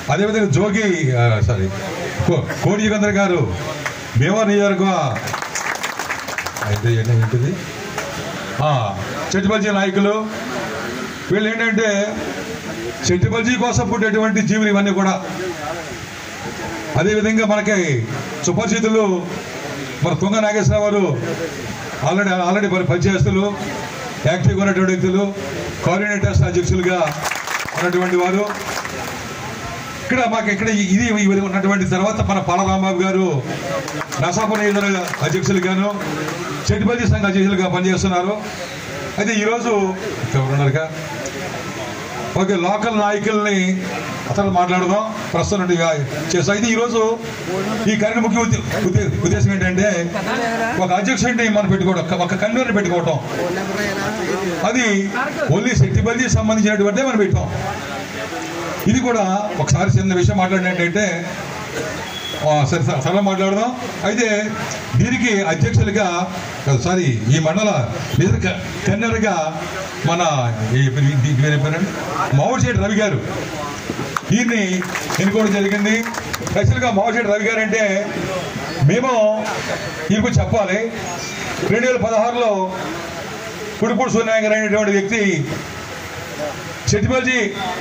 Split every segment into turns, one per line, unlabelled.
అదేవిధంగా జోగి ఆ, సారీ కో- కోడి యుగంధర్ గారు భీమవరం నియోజకవర్గ అయితే ఏంటి- ఏంటిది ఆ, చెట్టుపల్లి నాయకులు వీళ్ళు ఏంటంటే చెట్టుపల్లి కోసం పుట్టేటువంటి జీవులు ఇవన్నీ కూడా అదేవిధంగా మనకి సుపరిచితులు మన తుంగ నాగేశ్వరరావు గారు ఆల్రెడీ ఆల్రెడీ మరి పనిచేస్తులు యాక్టివ్గా ఉన్నటువంటి వ్యక్తులు కోఆర్డినేటర్స్ అధ్యక్షులుగా ఉన్నటువంటి వారు ఇక్కడ మాకు ఇక్కడ ఇది ఇది ఉన్నటువంటి తర్వాత మన పాలరాంబాబు గారు నసాపుర నియోజకవర్గ అధ్యక్షులుగాను చెట్టుపల్లి సంఘ అధ్యక్షులుగా పనిచేస్తున్నారు అయితే ఈరోజు ఎవరున్నారుగా ఓకే లోకల్ నాయకుల్ని అసలు మాట్లాడదాం ప్రస్తుతం నుండి చేస్తాం అయితే ఈరోజు ఈ కార్యక్రమం ముఖ్య ఉద్దే- ఉద్దే- ఉద్దేశం ఏంటంటే ఒక అధ్యక్షుడిని మనం పెట్టుకోవడం ఒక కన్వీనర్ పెట్టుకోవటం అది ఓన్లీ శక్తిపల్లి సంబంధించినటువంటిదే మనం పెట్టాం ఇది కూడా ఒకసారి చిన్న విషయం మాట్లాడినట్టయితే ఆ, సరే సరే సరే మాట్లాడదాం అయితే దీనికి అధ్యక్షులుగా సారీ ఈ మండల నిజ కన్నెరగా మన ఈ- ఈ- ఈ పేరు చెప్పారండి మావుడిశెట్టి రవి గారు దీన్ని ఎన్నుకోవడం జరిగింది స్పెషల్గా మావుడిశెట్టి రవి గారు అంటే మేము ఈయనకు చెప్పాలి రెండు వేల పదహారులో కుడిపూడి సూర్యనారాయణ గారు అనేటువంటి వ్యక్తి చెట్టిపల్లి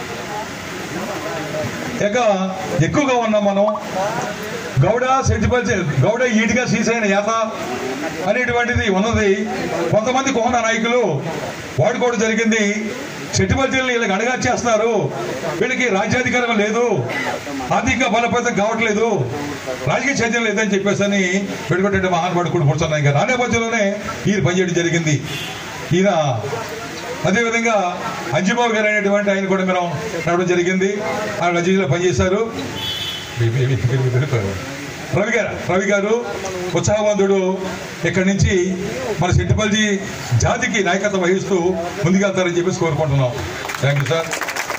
ఇక ఎక్కువగా ఉన్నాం మనం గౌడ సెట్టిపల్లి గౌడ ఈటిగా శ్రీశైన యాత అనేటువంటిది ఉన్నది కొంతమంది కోహన నాయకులు వాడుకోవడం జరిగింది చెట్టుపల్లిని వీళ్ళకి అడగా చేస్తున్నారు వీళ్ళకి రాజ్యాధికారం లేదు ఆర్థిక బలపరితం కావట్లేదు రాజకీయ చైతన్యం లేదని చెప్పేసి అని పెట్టుకుంటే మహానుభావుడు కూడా కూర్చున్నాయి కదా ఆ నేపథ్యంలోనే ఈయన పనిచేయడం జరిగింది ఈయన అదేవిధంగా అంజుబాబు గారు అనేటువంటి ఆయన కూడా మనం రావడం జరిగింది ఆయన రజీలో పనిచేశారు రవి గారు రవి గారు ఉత్సాహవంతుడు ఇక్కడి నుంచి మన సిట్టిపల్లి జాతికి నాయకత్వం వహిస్తూ ముందుకెళ్తారని చెప్పేసి కోరుకుంటున్నాం థ్యాంక్ యూ సార్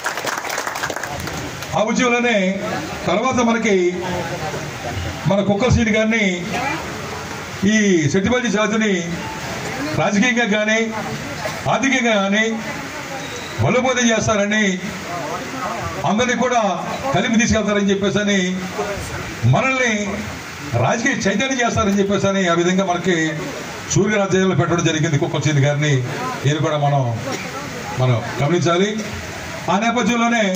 ఆ ఉద్యమంలోనే తర్వాత మనకి మన కుక్కల సీట్ గారిని ఈ సెట్టిపల్లి జాతిని రాజకీయంగా కానీ ఆర్థికంగా కానీ బలోపేతం చేస్తారని అందరినీ కూడా కలిపి తీసుకెళ్తారని చెప్పేసి అని మనల్ని రాజకీయ చైతన్యం చేస్తారని చెప్పేసి అని ఆ విధంగా మనకి సూర్యరాజ్యంలో పెట్టడం జరిగింది కుక్కచింది గారిని ఇది కూడా మనం మనం గమనించాలి ఆ నేపథ్యంలోనే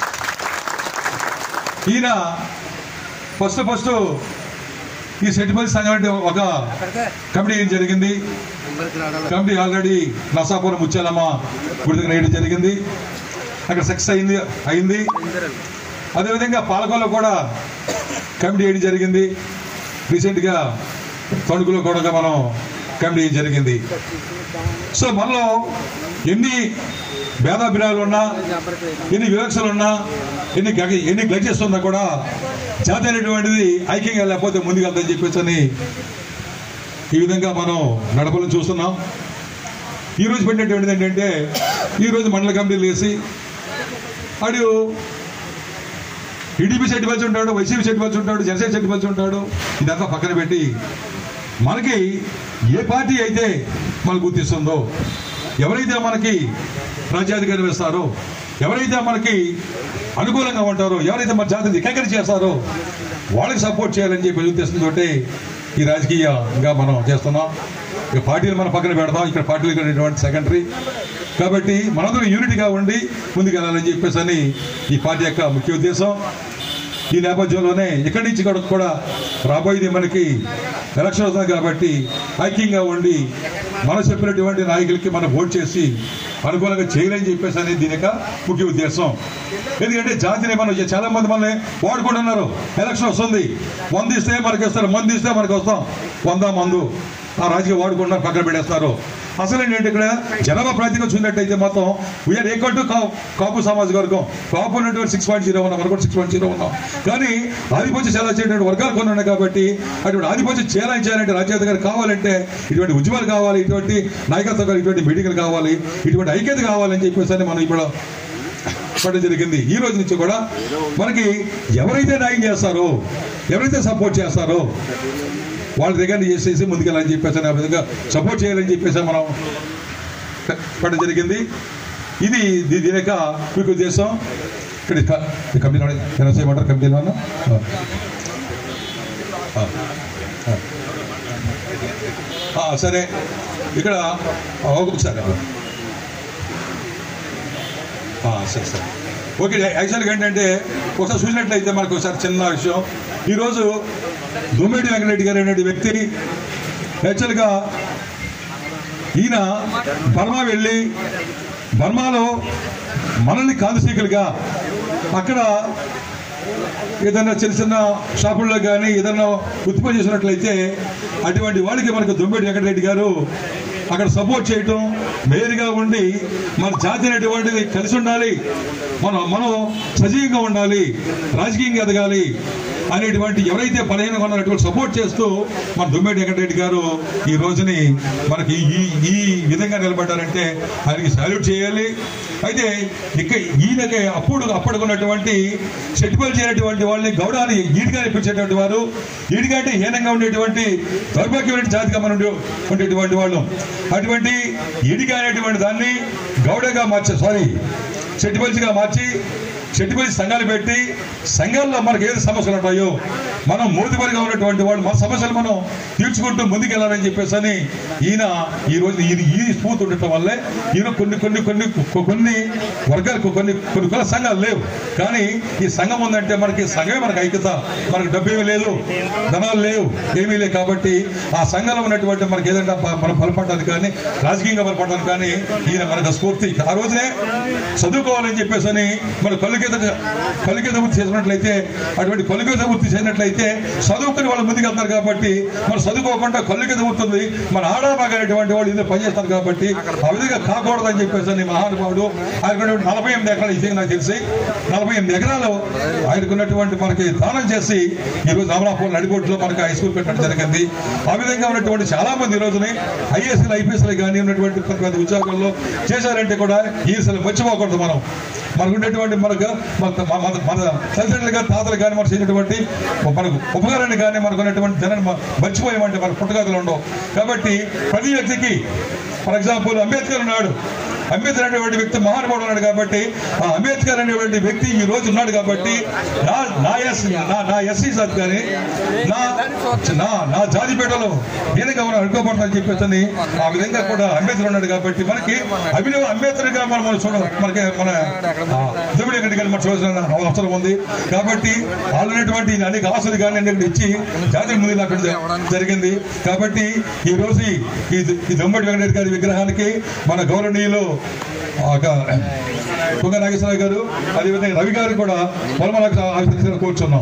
ఈయన ఫస్ట్ ఫస్ట్ ఈ సెటిపల్లి సంఘం అంటే ఒక కమిటీ ఏం జరిగింది కమిటీ ఆల్రెడీ నసాపురం ముత్యాలమ్మ గుడి దగ్గర వేయడం జరిగింది అక్కడ సక్సెస్ అయింది అయింది అదేవిధంగా పాలకొల్లో కూడా కమిటీ వేయడం జరిగింది రీసెంట్గా తణుకులో కూడా మనం కమిటీ వేయడం జరిగింది సో మనలో ఎన్ని భేదాభిప్రాయాలు ఉన్నా ఎన్ని వివక్షలు ఉన్నా ఎన్ని గగ- ఎన్ని గ్లచెస్ ఉన్నా కూడా జాతి అనేటువంటిది ఐక్యంగా లేకపోతే ముందుకెళ్తాని చెప్పేసి అని ఈ విధంగా మనం నడపలను చూస్తున్నాం ఈ రోజు పెట్టినటువంటిది ఏంటంటే ఈ రోజు మండల కమిటీలు వేసి అడు టీడీపీ సెట్ వచ్చి ఉంటాడు వైసీపీ సెట్ వచ్చి ఉంటాడు జనసేన సెట్ వచ్చి ఉంటాడు ఇదంతా పక్కన పెట్టి మనకి ఏ పార్టీ అయితే మనకు గుర్తిస్తుందో ఎవరైతే మనకి రాజ్యాధికారం ఇస్తారో ఎవరైతే మనకి అనుకూలంగా ఉంటారో ఎవరైతే మన జాతిని ఏకీకరణ చేస్తారో వాళ్ళకి సపోర్ట్ చేయాలని చెప్పి ఉద్దేశంతో ఈ రాజకీయంగా మనం చేస్తున్నాం ఇక పార్టీలు మన పక్కన పెడదాం ఇక్కడ పార్టీలు ఇక్కడ సెకండరీ కాబట్టి మనందరం యూనిటీగా ఉండి ముందుకెళ్ళాలని చెప్పేసి అని ఈ పార్టీ యొక్క ముఖ్య ఉద్దేశం ఈ నేపథ్యంలోనే ఇక్కడి నుంచి కూడా కూడా రాబోయేది మనకి ఎలక్షన్ అవుతుంది కాబట్టి ఐక్యంగా ఉండి మనం చెప్పినటువంటి నాయకులకి మనం ఓట్ చేసి అనుకూలంగా చేయాలని చెప్పేసి అనేది దీని యొక్క ముఖ్య ఉద్దేశం ఎందుకంటే జాతిని మనం చాలా మంది మనల్ని వాడుకుంటున్నారు ఎలక్షన్ వస్తుంది వంద ఇస్తే మనకి ఇస్తారు మంది ఇస్తే మనకి వస్తాం వంద మందు ఆ రాజకీయ వాడుకుంటున్నారు పక్కన పెట్టేస్తారు అసలు ఏంటంటే ఇక్కడ జనాభా ప్రాతిగా చూసినట్టయితే మొత్తం వీఆర్ ఈక్వల్ టు కాపు సమాజ వర్గం కాపు ఉన్నటువంటి సిక్స్ పాయింట్ జీరో ఉన్నాం మనకు సిక్స్ పాయింట్ జీరో ఉన్నాం కానీ ఆధిపత్యం చాలా చేయటువంటి వర్గాలు కొన్ని ఉన్నాయి కాబట్టి అటువంటి ఆధిపత్యం చేయాలని చేయాలంటే రాజ్యాధికారి కావాలంటే ఇటువంటి ఉద్యమాలు కావాలి ఇటువంటి నాయకత్వం కావాలి ఇటువంటి మీటింగ్లు కావాలి ఇటువంటి ఐక్యత కావాలని చెప్పేసి అని మనం ఇప్పుడు పడడం జరిగింది ఈ రోజు నుంచి కూడా మనకి ఎవరైతే న్యాయం చేస్తారో ఎవరైతే సపోర్ట్ చేస్తారో వాళ్ళ దగ్గర చేసేసి ముందుకెళ్ళాలని చెప్పేసి ఆ విధంగా సపోర్ట్ చేయాలని చెప్పేసి మనం పడడం జరిగింది ఇది దీ- దీని యొక్క మీకు ఉద్దేశం ఇక్కడ ఈ క- ఈ కమిటీలో ఏమైనా చేయమంటారు కమిటీలో అన్న? ఆ. ఆ. ఆ. ఆ, సరే ఇక్కడ ఆ, ఒకసారి ఆ, సరే సరే ఓకే యాక్చువల్గా ఏంటంటే ఒకసారి చూసినట్లయితే మనకు ఒకసారి చిన్న విషయం ఈరోజు దుమ్మేటి వెంకటరెడ్డి గారు అనే వ్యక్తి యాక్చువల్గా ఈయన బర్మా వెళ్ళి బర్మాలో మనల్ని కాంతిశీకులుగా అక్కడ ఏదైనా చిన్న చిన్న షాపుల్లో కానీ ఏదైనా ఉత్పత్తి చేసినట్లయితే అటువంటి వాళ్ళకి మనకు దొంబేటి వెంకటరెడ్డి గారు అక్కడ సపోర్ట్ చేయటం మేలుగా ఉండి మన జాతి అనేటువంటిది కలిసి ఉండాలి మనం మనం సజీవంగా ఉండాలి రాజకీయంగా ఎదగాలి అనేటువంటి ఎవరైతే బలహీనంగా ఉన్నటువంటి సపోర్ట్ చేస్తూ మన దుమ్మేటి వెంకటరెడ్డి గారు ఈ రోజుని మనకి ఈ ఈ విధంగా నిలబడ్డారంటే ఆయనకి సాల్యూట్ చేయాలి అయితే ఇక ఈయనకి అప్పుడు అప్పటికున్నటువంటి సెటిపల్ చేయనటువంటి వాళ్ళని గౌడాన్ని ఈడిగా ఇప్పించేటువంటి వారు ఈడిగా అంటే హీనంగా ఉండేటువంటి దౌర్భాగ్యమైన జాతిగా మనం ఉండే- ఉండేటువంటి వాళ్ళు అటువంటి ఈడిగా అనేటువంటి దాన్ని గౌడగా మార్చారు సారీ సెటిపల్స్గా మార్చి సెటిపల్స్ సంఘాలు పెట్టి సంఘాల్లో మనకు ఏది సమస్యలు ఉంటాయో మనం మూతిపరిగా ఉన్నటువంటి వాళ్ళు మన సమస్యలు మనం తీర్చుకుంటూ ముందుకెళ్ళాలని చెప్పేసి అని ఈయన ఈ రోజు ఈయన ఈ స్ఫూర్తి ఉండటం వల్లే ఈయన కొన్ని కొన్ని కొన్ని కొన్ని వర్గాలకు కొన్ని కొన్ని కుల సంఘాలు లేవు కానీ ఈ సంఘం ఉందంటే మనకి సంఘమే మనకి ఐక్యత మనకు డబ్బు ఏమీ లేదు ధనాలు లేవు ఏమీ లేవు కాబట్టి ఆ సంఘంలో ఉన్నటువంటి మనకి ఏదైనా బ- మనం బలపడడానికి కానీ రాజకీయంగా బలపడడానికి కానీ ఈయన మనకు స్ఫూర్తి ఆ రోజునే చదువుకోవాలని చెప్పేసి అని మన కలుగేత కలుగేత వృత్తి చేసినట్లయితే అటువంటి కలుగేత వృత్తి చేసినట్లయితే చదువుకుని వాళ్ళు ముందుకు వెళ్తారు కాబట్టి మనం చదువుకోకుండా కలుగేత వృత్తి ఉంది మన ఆడబాగనేటువంటి వాళ్ళు ఇందులో పనిచేస్తారు కాబట్టి ఆ విధంగా కాకూడదని చెప్పేసి అని మహానుభావుడు ఆయనకున్నటువంటి నలభై ఎనిమిది ఎకరాలు ఇది నాకు తెలిసి నలభై ఎనిమిది ఎకరాలు ఆయనకున్నటువంటి మనకి దానం చేసి ఈరోజు అమలాపూర్ నడిబొట్టులో మనకి హై స్కూల్ పెట్టడం జరిగింది ఆ విధంగా ఉన్నటువంటి చాలా మంది ఈ రోజుని ఐఏఎస్లు ఐపీఎస్లు కానీ ఉన్నటువంటి కొంతమంది ఉద్యోగాల్లో చేశారంటే కూడా ఈ అసలు మర్చిపోకూడదు మనం మనకు ఉండేటువంటి మనకు మన మన- మన తల్లిదండ్రులు కానీ తాతలు కానీ మనం చేసినటువంటి మనకు ఉపకారాన్ని కానీ మనకు ఉన్నటువంటి జనాన్ని మ- మర్చిపోయామంటే మన పుట్టగతులు ఉండవు కాబట్టి ప్రతి వ్యక్తికి ఫర్ ఎగ్జాంపుల్ అంబేద్కర్ ఉన్నాడు అంబేద్కర్ అనేటువంటి వ్యక్తి మహానుభావుడు ఉన్నాడు కాబట్టి ఆ అంబేద్కర్ అనేటువంటి వ్యక్తి ఈ రోజు ఉన్నాడు కాబట్టి నా నా ఎస్ నా నా ఎస్సీ జాతి కానీ నా నా నా జాతిపేటలో నేనుగా మనం అనుకోబడతానని చెప్పేసి ఆ విధంగా కూడా అంబేద్కర్ ఉన్నాడు కాబట్టి మనకి అభినవ అంబేద్కర్ గా మనం మనం చూడ మనకి మన దుమిడి గంట కానీ మనం చూడాల్సిన అవసరం ఉంది కాబట్టి వాళ్ళు ఉన్నటువంటి అనేక ఆశలు కానీ అన్నిటి ఇచ్చి జాతికి ముందు లాక్కడం జరిగింది కాబట్టి ఈ రోజు ఈ- ఈ ఈ దొమ్మడి వెంకటరెడ్డి గారి విగ్రహానికి మన గౌరవనీయులు ఒక తుంగ నాగేశ్వరరావు గారు అదేవిధంగా రవి గారు కూడా పొలమలకు ఆశీర్వదించాలని కోరుచున్నాం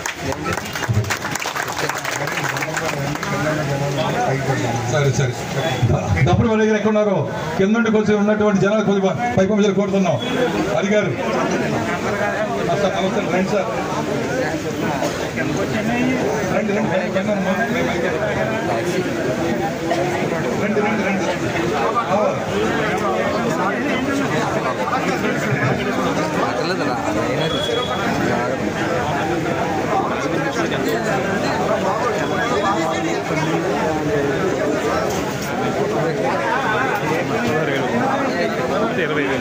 సరే సరే తప్పుడు వాళ్ళ దగ్గర ఎక్కడ ఉన్నారో కింద నుండి కొంచెం ఉన్నటువంటి జనాలు కొంచెం పై పంపించాలి కోరుతున్నాం అది గారు ఆ, సార్ నమస్తే రండి సార్ రండి రండి రండి, కింద ఉన్నాం. రండి రండి రండి ఆ.
ఇరవై వేలు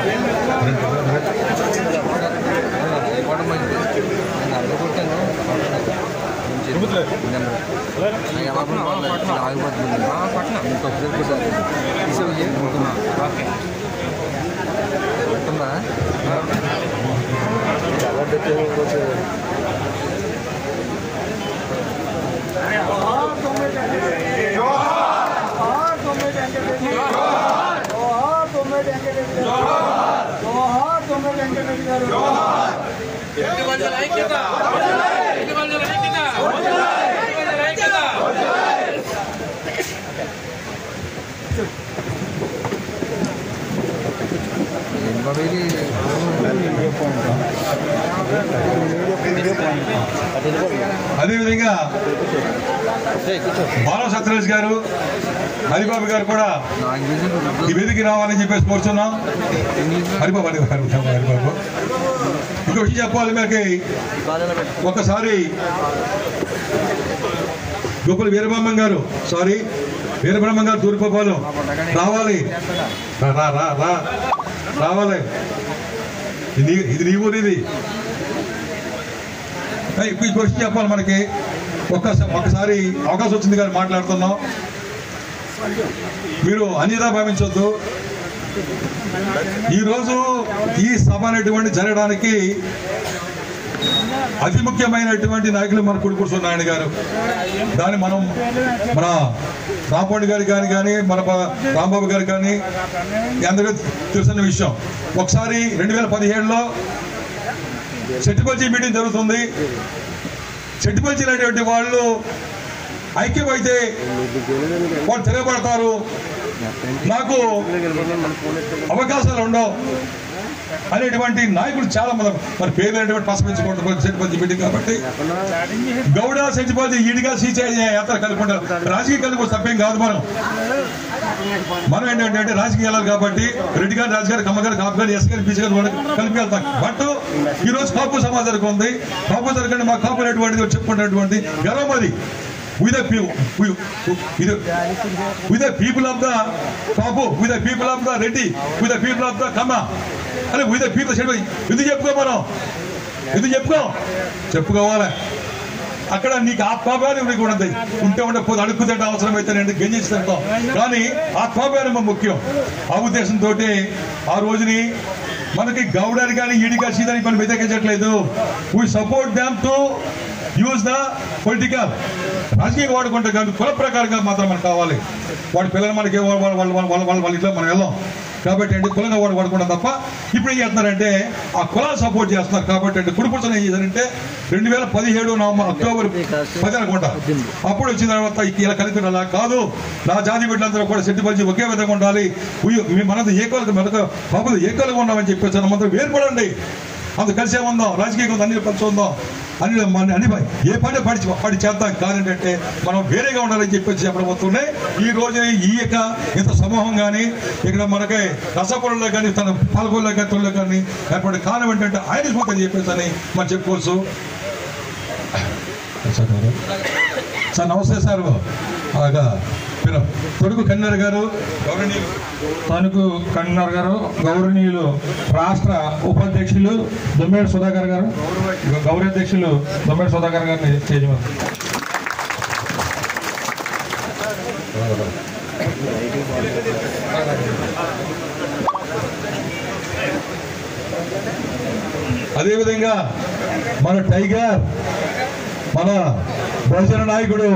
जोहार तोमेट वेंकटेश जोहार जोहार तोमेट वेंकटेश जोहार जोहार तोमेट वेंकटेश गाరు
ఎటువంటి ఐక్యత ఎటువంటి ఐక్యత ఎటువంటి ఐక్యత
అదేవిధంగా బాల సత్యరాజ్ గారు హరిబాబు గారు కూడా ఈ వేదిక రావాలని చెప్పేసి కోరుతున్నాం హరిబాబు హరిబాబు హరిబాబు ఇంకో విషయం చెప్పాలి మనకి ఒకసారి గొప్పల వీరబ్రహ్మం గారు సారీ వీరబ్రహ్మం గారు తూర్పుపాలెం రావాలి రా రా రా రా రావాలి ఇది ఇది నీ ఊరు ఇది ఏయ్, ఈ క్వశ్చన్ చెప్పాలి మనకి ఒక్కసారి ఒక్కసారి అవకాశం వచ్చింది కానీ మాట్లాడుతున్నాం మీరు అన్యదా భావించొద్దు ఈరోజు ఈ సభ అనేటువంటి జరగడానికి అతి ముఖ్యమైనటువంటి నాయకులు మన కుడుకుడు నారాయణ గారు దాన్ని మనం మన రాంపౌండి గారికి కానీ కానీ మన బ- రాంబాబు గారికి కానీ అందరికీ తెలిసిన విషయం ఒకసారి రెండు వేల పదిహేడులో చెట్టుపల్లి మీటింగ్ జరుగుతుంది చెట్టుపల్లి అనేటువంటి వాళ్ళు ఐక్యమైతే వాళ్ళు తిరగబడతారు నాకు అవకాశాలు ఉండవు అనేటువంటి నాయకులు చాలా మంది మరి పేరు అనేటువంటి పసపించుకుంటారు సెంటిపల్లి మీటింగ్ కాబట్టి గౌడ సెంటిపల్లి ఈడిగా సీచే యాత్ర కలుపుకుంటారు రాజకీయ కలుపు తప్పేం కాదు మనం మనం ఏంటంటే అంటే రాజకీయాలు కాబట్టి రెడ్డి గారు రాజు గారు కమ్మ గారు కాపు గారు ఎస్ గారు బీసీ గారు వాళ్ళకి కలిపి వెళ్తాం బట్ ఈ రోజు కాపు సమాజానికి ఉంది కాపు జరగండి మా కాపు అనేటువంటిది చెప్పుకున్నటువంటి గర్వం అది with the people with the people of the Kapu with the people of the Reddy with the people of the కమ్మ అరే with the people చెడు ఇది చెప్పుకో మనం ఇది చెప్పుకో చెప్పుకోవాలి అక్కడ నీకు ఆ కోపాన్ని నీకు ఉండదు ఉంటే ఉండకపోతే అడుక్కు తింటే అవసరం అయితే నేను గెంజేసి తింటాం కానీ ఆ కోపాన్ని ముఖ్యం ఆ ఉద్దేశంతో ఆ రోజుని మనకి గౌడని కానీ ఈడిగా సీదని మనం వ్యతిరేకించట్లేదు we support them to use the political రాజకీయంగా వాడుకుంటే కానీ కుల ప్రకారంగా మాత్రం మనకు కావాలి వాడి పిల్లలు మనకి వాళ్ళ వాళ్ళ వాళ్ళ వాళ్ళ వాళ్ళ వాళ్ళ ఇంట్లో మనం వెళ్ళాం కాబట్టి అంటే కులంగా వాడు వాడుకుంటాం తప్ప ఇప్పుడు ఏం చేస్తున్నారంటే ఆ కులాలు సపోర్ట్ చేస్తున్నారు కాబట్టి అంటే కుడిపుడుతున్న ఏం చేశారంటే రెండు వేల పదిహేడు నవంబర్ అక్టోబర్ పది అనుకుంటా అప్పుడు వచ్చిన తర్వాత ఇలా కలిపి అలా కాదు నా జాతి బిడ్డలందరూ కూడా సెట్టి పరిచి ఒకే విధంగా ఉండాలి ఉయ్యు, మీ మనది ఏకోలకు మనకు బాబులు ఏకోలుగా ఉన్నామని చెప్పేసి మనమంతా వేరుపడండి అంత కలిసే ఉందాం రాజకీయంగా ఉందాం, అన్ని కలిసి ఉందాం అని మన అన్ని ఏ పని పడి పడి చేద్దాం కాదంటే మనం వేరేగా ఉండాలని చెప్పేసి చెప్పడం అవుతుండే ఈ రోజు ఈ యొక్క ఇంత సమూహం కానీ ఇక్కడ మనకి రసపురంలో కానీ తన పాల్గొల్లో కానీ తొలిలో కానీ ఏర్పడే కారణం ఏంటంటే ఆయన స్మృతి చెప్పేసి అని మనం చెప్పుకోవచ్చు సార్ గారు. సార్ నమస్తే సార్ అలాగా మీరు తొడుగు కన్నర్ గారు గౌరవనీయులు
తణుకు కన్వీనర్ గారు గౌరవనీయులు రాష్ట్ర ఉపాధ్యక్షులు దొమ్మేడు సుధాకర్ గారు గౌరవాధ్యక్షులు దొమ్మేడు సుధాకర్ గారిని స్టేజ్ మీద
అదేవిధంగా మన టైగర్ మన బహుజన నాయకుడు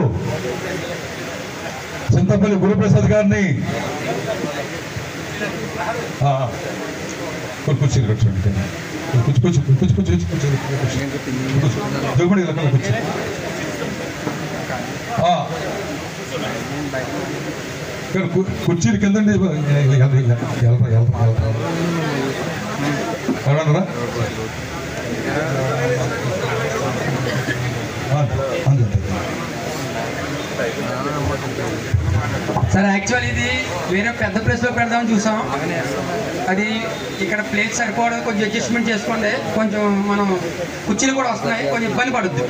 చింతపల్లి గురుప్రసాద్ గారిని ఆ, కూర్చో, కూర్చో కూర్చోండి కూర్చో కూర్చో కూర్చో కూర్చో కూర్చో కూర్చో కూర్చో దిగుబడి ఇలా కూర్చో ఆ. ఇక్కడ కు- కుర్చీలు కిందండి వెళ్తా వెళ్తా వెళ్తా ఎవరన్నారా అంతే
సార్ యాక్చువల్ ఇది వేరే పెద్ద ప్లేస్ లో పెడదామని చూసాం అది ఇక్కడ ప్లేస్ సరిపోవడం కొంచెం అడ్జస్ట్మెంట్ చేసుకోండి కొంచెం మనం కుర్చీలు కూడా వస్తున్నాయి కొంచెం ఇబ్బంది పడుద్ది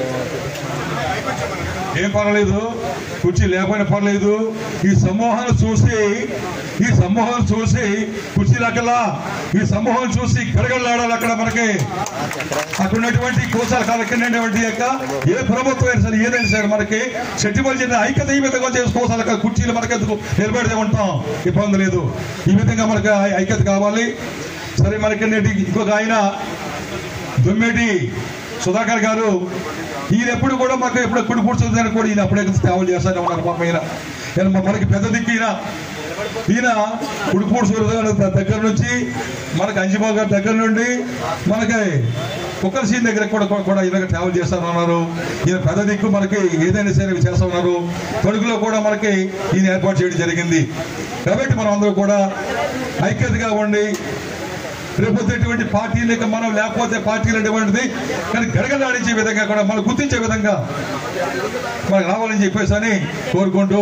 ఏం పర్వాలేదు కుర్చీ లేకపోయినా పర్లేదు ఈ సమూహాన్ని చూసి ఈ సమూహాన్ని చూసి కుర్చీలు అక్కలా ఈ సమూహం చూసి గడగడలాడాలి అక్కడ మనకి అక్కడ ఉన్నటువంటి కోసాల కాలకినటువంటి యొక్క ఏ ప్రభుత్వం అయినా సరే ఏదైనా సరే మనకి చెట్టుబడి చెందిన ఐక్యత ఈ విధంగా చేసుకోసాలి అక్కడ కుర్చీలు మనకి ఎందుకు నిలబెడితే ఉంటాం ఇబ్బంది లేదు ఈ విధంగా మనకి ఐ- ఐక్యత కావాలి సరే మనకి నేటి ఇంకొక ఆయన దుమ్మేటి సుధాకర్ గారు ఈయన ఎప్పుడు కూడా మాకు ఎప్పుడు ఎప్పుడు కూర్చోదని కూడా ఈయన అప్పుడే సేవలు చేస్తానే ఉన్నారు పాపం ఈయన ఈయన మా- మనకి పెద్ద దిక్కు ఈయన ఈయన ఉడుపూడు సూర్య దగ్గర నుంచి మనకి అంజిబాబు గారి దగ్గర నుండి మనకి కుక్కల సీన్ దగ్గర కూడా కూడా- కూడా ఇలాగ ట్రావెల్ చేస్తా ఉన్నారు ఈయన పెద్ద దిక్కు మనకి ఏదైనా సరే ఇవి చేస్తా ఉన్నారు తణుకులో కూడా మనకి ఈయన ఏర్పాటు చేయడం జరిగింది కాబట్టి మనం అందరూ కూడా ఐక్యతగా ఉండి రేపొద్దేటువంటి పార్టీలకు మనం లేకపోతే పార్టీలు అనేటువంటిది కానీ గడగలాడించే విధంగా కూడా మనం గుర్తించే విధంగా మనకు రావాలని చెప్పేసి అని కోరుకుంటూ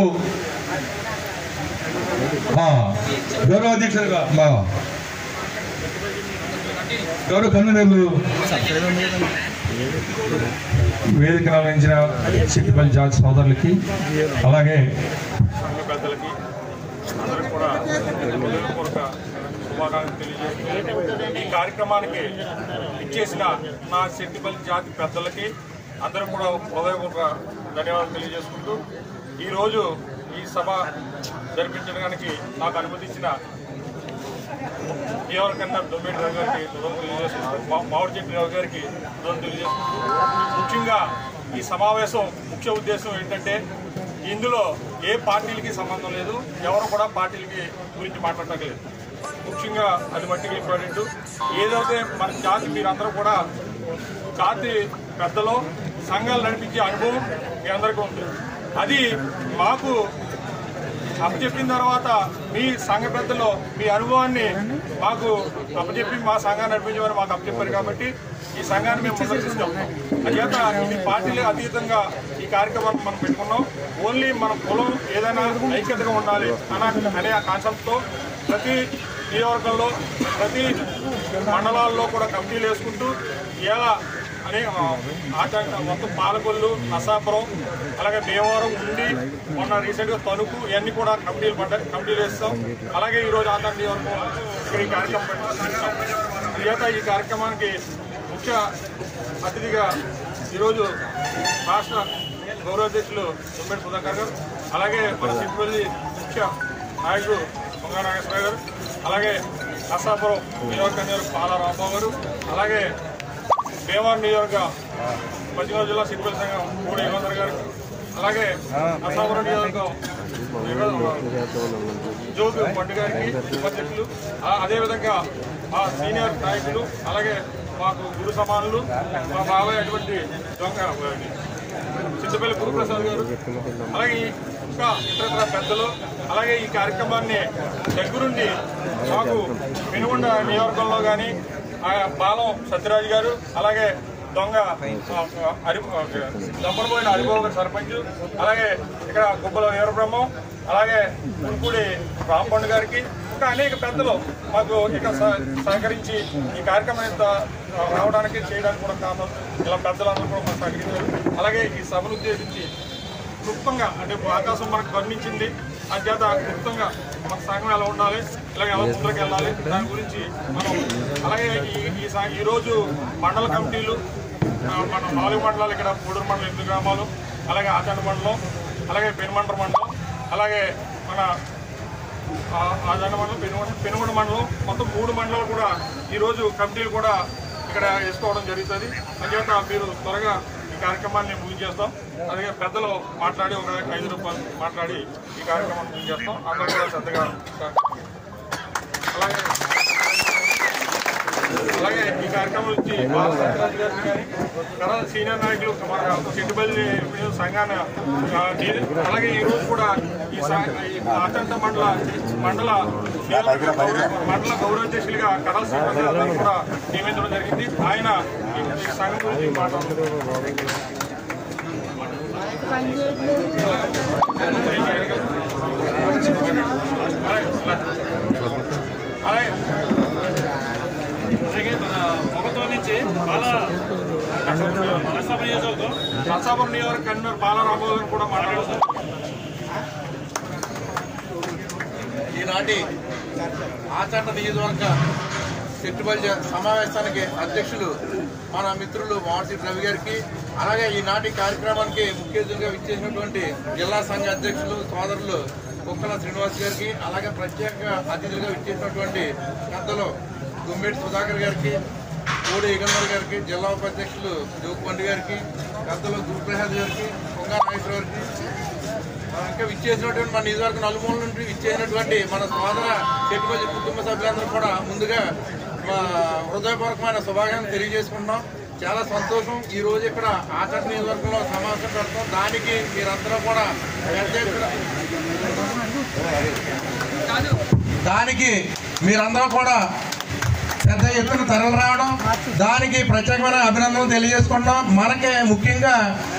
ఆ, గౌరవ అధ్యక్షులుగా మా గౌరవ కన్వీనర్లు
వేదిక నిర్వహించిన సిట్టిపల్లి జార్జ్ సోదరులకి అలాగే
పెద్దలకి అందరికి కూడా హృదయపూర్వక శుభాకాంక్షలు తెలియజేస్తూ
ఈ కార్యక్రమానికి ఇచ్చేసిన నా శెట్టిపల్లి జాతి పెద్దలకి అందరూ కూడా హృదయపూర్వక ధన్యవాదాలు తెలియజేసుకుంటూ ఈరోజు ఈ సభ జరిపించడానికి నాకు అనుమతించిన ఎవరికన్నా దొమ్మేటి రావు గారికి రుణం తెలియజేసుకుంటూ మా- మామిడి చెట్టు రావు గారికి రుణం తెలియజేసుకుంటూ ముఖ్యంగా ఈ సమావేశం ముఖ్య ఉద్దేశం ఏంటంటే ఇందులో ఏ పార్టీలకి సంబంధం లేదు ఎవరు కూడా పార్టీలకి గురించి మాట్లాడలేదు ముఖ్యంగా అది మట్టికి ఇంపార్టెంట్ ఏదైతే మన జాతి మీరందరూ కూడా జాతి పెద్దలో సంఘాలు నడిపించే అనుభవం మీ అందరికీ ఉంది అది మాకు అప్పచెప్పిన తర్వాత మీ సంఘ పెద్దలో మీ అనుభవాన్ని మాకు అప్పచెప్పి మా సంఘాన్ని నడిపించమని మాకు అప్పచెప్పారు కాబట్టి ఈ సంఘాన్ని మేము ముందుకు తీసుకెళ్తాం అంచేత ఇది పార్టీలు అతీతంగా ఈ కార్యక్రమాన్ని మనం పెట్టుకున్నాం ఓన్లీ మన పొలం ఏదైనా ఐక్యతగా ఉండాలి అన అనే ఆ కాన్సెప్ట్తో ప్రతి నియోజకవర్గంలో ప్రతి మండలాల్లో కూడా కమిటీలు వేసుకుంటూ ఎలా అనే ఆ, ఆచరణ మొత్తం పాలకొల్లు నసాపురం అలాగే భీమవరం ఉండి మొన్న రీసెంట్గా తణుకు ఇవన్నీ కూడా కమిటీలు పడ్డాయి కమిటీలు వేస్తాం అలాగే ఈరోజు ఆంధ్ర నియోజకవర్గం ఇక్కడ ఈ కార్యక్రమం పెట్టుకుంటాం చేత ఈ కార్యక్రమానికి ముఖ్య అతిథిగా ఈరోజు రాష్ట్ర గౌరవాధ్యక్షులు దుమ్మెడి సుధాకర్ గారు అలాగే మన సిబ్బంది ముఖ్య నాయకుడు పొంగా నాగేశ్వర గారు అలాగే నర్సాపురం నియోజకవర్గం పాల రాంబాబు గారు అలాగే భీమవరం నియోజక పశ్చిమ జిల్లా సిబ్బంది సంఘం మూడు యుగంధర్ గారు అలాగే నర్సాపురం నియోజకవర్గం జోగు పండు గారికి ఉపాధ్యక్షులు ఆ- అదేవిధంగా మా సీనియర్ నాయకులు అలాగే మాకు గురు సమానులు మా బాబాయ్ అటువంటి దొంగ చింతపల్లి గురుప్రసాద్ గారు అలాగే ఇంకా ఇతర పెద్దలు అలాగే ఈ కార్యక్రమాన్ని దగ్గరుండి మాకు పెనుగొండ నియోజకవర్గంలో కానీ బాలం సత్యరాజు గారు అలాగే దొంగ ఆ, హరి దంపరపోయిన హరిబాబు గారు సర్పంచ్ అలాగే ఇక్కడ గుబ్బల వీరబ్రహ్మం అలాగే పుల్పూడి రాంపండు గారికి ఇంకా అనేక పెద్దలు మాకు ఇక్కడ సహ- సహకరించి ఈ కార్యక్రమం ఇంత రావడానికి చేయడానికి కూడా కారణం ఇలా పెద్దలందరూ కూడా మాకు సహకరించారు అలాగే ఈ సభను ఉద్దేశించి క్లుప్తంగా అంటే ఇప్పుడు ఆకాశం మనకు కరుణించింది అంచేత క్లుప్తంగా మన సంఘం ఎలా ఉండాలి ఇలాగ ఎలా ముందుకు వెళ్ళాలి దాని గురించి మనం అలాగే ఈ ఈ సా- ఈ రోజు మండల కమిటీలు ఆ, మన నాలుగు మండలాలు ఇక్కడ పూడూరు మండలం ఎనిమిది గ్రామాలు అలాగే ఆచండ మండలం అలాగే పెనుమండ్ర మండలం అలాగే మన ఆ ఆచండ మండలం పెనుగొండ పెనుగొండ మండలం మొత్తం మూడు మండలాలు కూడా ఈరోజు కమిటీలు కూడా ఇక్కడ వేసుకోవడం జరుగుతుంది అంచేత మీరు త్వరగా ఈ కార్యక్రమాన్ని ముగించేస్తాం అలాగే పెద్దలు మాట్లాడి ఒక ఐదు రూపాయలు మాట్లాడి ఈ కార్యక్రమాన్ని ముగించేస్తాం అందరూ కూడా శ్రద్ధగా అలాగే అలాగే ఈ కార్యక్రమం నుంచి బాల సత్యరాజు గారిని కానీ తర్వాత సీనియర్ నాయకులు మన చెట్టుబల్లి సంఘాన ఆ, నీ- అలాగే ఈ రోజు కూడా ఈ సా- ఈ ఆచంట మండల మండల మండల గౌరవాధ్యక్షులుగా కడల శ్రీనివాస గారిని కూడా నియమించడం జరిగింది ఆయన ఈ ఈ సంఘం గురించి మాట్లాడుతున్నారు అలాగే అలాగే మన మొగతో నుంచి బాల నరసాపురం నియోజకవర్గం నరసాపురం నియోజకవర్గ కన్వీనర్ బాలరామరావు గారు కూడా మాట్లాడుతున్నారు
ఈనాటి ఆచంట నియోజకవర్గ పెట్టుబడి సమావేశానికి అధ్యక్షులు మన మిత్రులు మామిడి రవి గారికి అలాగే ఈనాటి కార్యక్రమానికి ముఖ్య అతిథిగా విచ్చేసినటువంటి జిల్లా సంఘ అధ్యక్షులు సోదరులు కుక్కల శ్రీనివాస్ గారికి అలాగే ప్రత్యేక అతిథులుగా విచ్చేసినటువంటి పెద్దలు గుమ్మేటి సుధాకర్ గారికి కోడి యుగంధర్ గారికి జిల్లా ఉపాధ్యక్షులు జోగుపండి గారికి పెద్దలు గురుప్రసాద్ గారికి పొంగా నాగేశ్వర గారికి ఇంకా విచ్చేసినటువంటి మన నియోజకవర్గ నలుమూల నుండి విచ్చేసినటువంటి మన సోదర చెట్టుపల్లి కుటుంబ సభ్యులందరూ కూడా ముందుగా మా హృదయపూర్వకమైన శుభాకాంక్షలు తెలియజేసుకుంటున్నాం చాలా సంతోషం ఈ రోజు ఇక్కడ ఆచరణ నియోజకవర్గంలో సమావేశం పెడతాం దానికి మీరందరూ కూడా పెద్ద ఎత్తున- దానికి మీరందరూ కూడా పెద్ద ఎత్తున తరలి రావడం దానికి ప్రత్యేకమైన అభినందనలు తెలియజేసుకుంటాం మనకి ముఖ్యంగా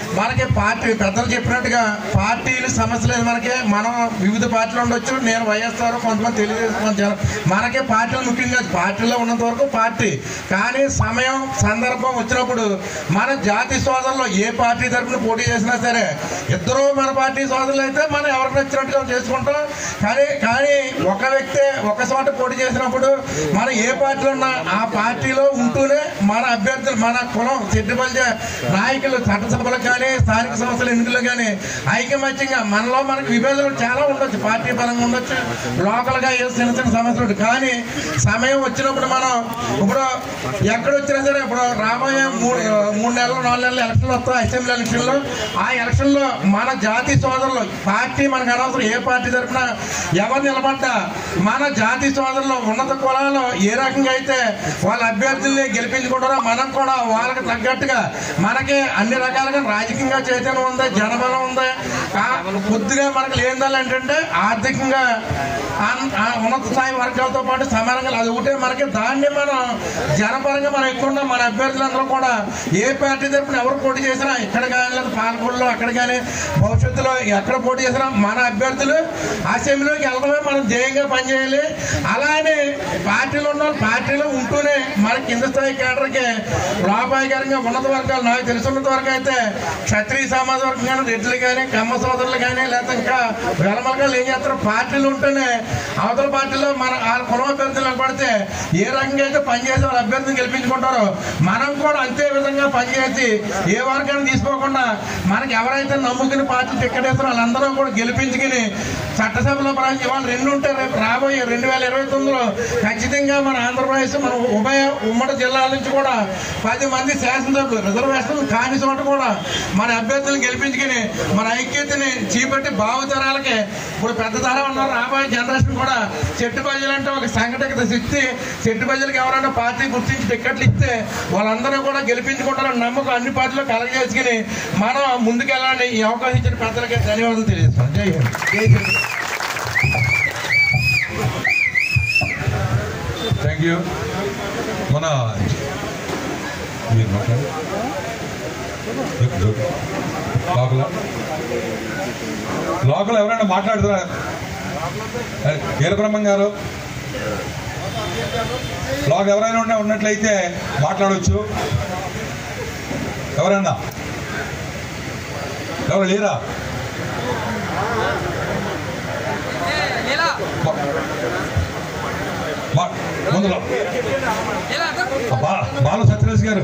మనకి పార్టీ పెద్దలు చెప్పినట్టుగా పార్టీలు సమస్య లేదు మనకి మనం వివిధ పార్టీలు ఉండొచ్చు నేను వైఎస్ఆర్ కొంతమంది తెలుగుదేశం కొంత జనం. మనకి పార్టీలు ముఖ్యంగా పార్టీలో ఉన్నంత వరకు పార్టీ కానీ సమయం సందర్భం వచ్చినప్పుడు మన జాతి సోదరులు ఏ పార్టీ తరఫున పోటీ చేసినా సరే ఇద్దరు మన పార్టీ సోదరులు అయితే మనం ఎవరికి నచ్చినట్టుగా చేసుకుంటాం కానీ కానీ ఒక వ్యక్తే ఒక చోట పోటీ చేసినప్పుడు మనం ఏ పార్టీలో ఉన్నా ఆ పార్టీలో ఉంటూనే మన అభ్యర్థులు మన కులం చెట్టుబల్జ నాయకులు చట్టసభలకు కానీ స్థానిక సంస్థల ఎన్నికలు కానీ ఐకమత్యంగా మనలో మనకు విభేదాలు చాలా ఉండొచ్చు పార్టీ పరంగా ఉండొచ్చు లోకల్గా ఏ చిన్న చిన్న సమస్యలు ఉండొచ్చు. కానీ సమయం వచ్చినప్పుడు మనం ఇప్పుడు ఎక్కడ వచ్చినా సరే ఇప్పుడు రాబోయే మూడు మూడు నెలలు నాలుగు నెలలు ఎలక్షన్లు వస్తాయి అసెంబ్లీ ఎలక్షన్లో ఆ ఎలక్షన్లో మన జాతి సోదరులు పార్టీ మనకు అనవసరం ఏ పార్టీ తరఫున ఎవరు నిలబడ్డా మన జాతి సోదరులు ఉన్నత కులాలు ఏ రకంగా అయితే వాళ్ళ అభ్యర్థుల్ని గెలిపించుకుంటారో మనం కూడా వాళ్ళకి తగ్గట్టుగా మనకి అన్ని రకాలుగా రాజకీయంగా చైతన్యం ఉంది జనబలం ఉంది కా- కొద్దిగా మనకు లేనిదాలు ఏంటంటే ఆర్థికంగా అన్- ఆ ఉన్నత స్థాయి వర్గాలతో పాటు సమానంగా అది ఒకటే మనకి దాన్ని మనం జనపరంగా మనం ఎక్కువ ఉన్నాం. మన అభ్యర్థులందరూ కూడా ఏ పార్టీ తరపున ఎవరు పోటీ చేసినా ఇక్కడ కానీ లేదా పాలకొల్లో అక్కడ కానీ భవిష్యత్తులో ఎక్కడ పోటీ చేసినా మన అభ్యర్థులు అసెంబ్లీలోకి వెళ్ళడమే మనం ధ్యేయంగా పనిచేయాలి అలానే పార్టీలో ఉన్న వాళ్ళు పార్టీలో ఉంటూనే మన కింద స్థాయి కేడర్కి లాభాయకరంగా ఉన్నత వర్గాలు నాకు తెలుసున్నంత వరకు అయితే క్షత్రియ సమాజ వర్గం కానీ రెడ్లు కానీ కమ్మ సోదరులు కానీ లేకపోతే ఇంకా వెలమలగా ఏం చేస్తారు పార్టీలు ఉంటేనే అవతల పార్టీలో మన ఆ కులం అభ్యర్థులు నిలబడితే ఏ రకంగా అయితే పనిచేసి వాళ్ళ అభ్యర్థిని గెలిపించుకుంటారో మనం కూడా అంతే విధంగా పనిచేసి ఏ వర్గాన్ని తీసుకోకుండా మనకి ఎవరైతే నమ్ముకుని పార్టీ టికెట్ వేస్తారో వాళ్ళందరూ కూడా గెలిపించుకుని చట్టసభలో ప్రవేశం ఇవాళ రెండు ఉంటే రేపు రాబోయే రెండు వేల ఇరవై తొమ్మిదిలో ఖచ్చితంగా మన ఆంధ్రప్రదేశ్ మన ఉభయ ఉమ్మడి జిల్లాల నుంచి కూడా పది మంది శాసనసభ్యులు రిజర్వేషన్ కాని చోట కూడా మన అభ్యర్థులను గెలిపించుకుని మన ఐక్యతని చీపట్టి భావితరాలకి ఇప్పుడు పెద్ద తరం ఉన్నారు రాబోయే జనరేషన్ కూడా చెట్టు ప్రజలు అంటే ఒక సంఘటన శక్తి చెట్టు ప్రజలకు ఎవరైనా పార్టీ గుర్తించి టిక్కెట్లు ఇస్తే వాళ్ళందరూ కూడా గెలిపించుకుంటారని నమ్మకం అన్ని పార్టీలు కలగజేసుకుని మనం ముందుకెళ్ళాలని ఈ అవకాశం ఇచ్చిన పెద్దలకి ధన్యవాదాలు తెలియజేస్తాం జై హింద్ జై హింద్
థ్యాంక్ యూ మన మీరు మాట్లాడు లోకల్ లోకల్ ఎవరైనా మాట్లాడుతారా వీరబ్రహ్మం గారు లోకల్ ఎవరైనా ఉండే ఉన్నట్లయితే మాట్లాడవచ్చు ఎవరన్నా ఎవరు లేరా మా- ముందులో బా- బాల సత్యరాజ్ గారు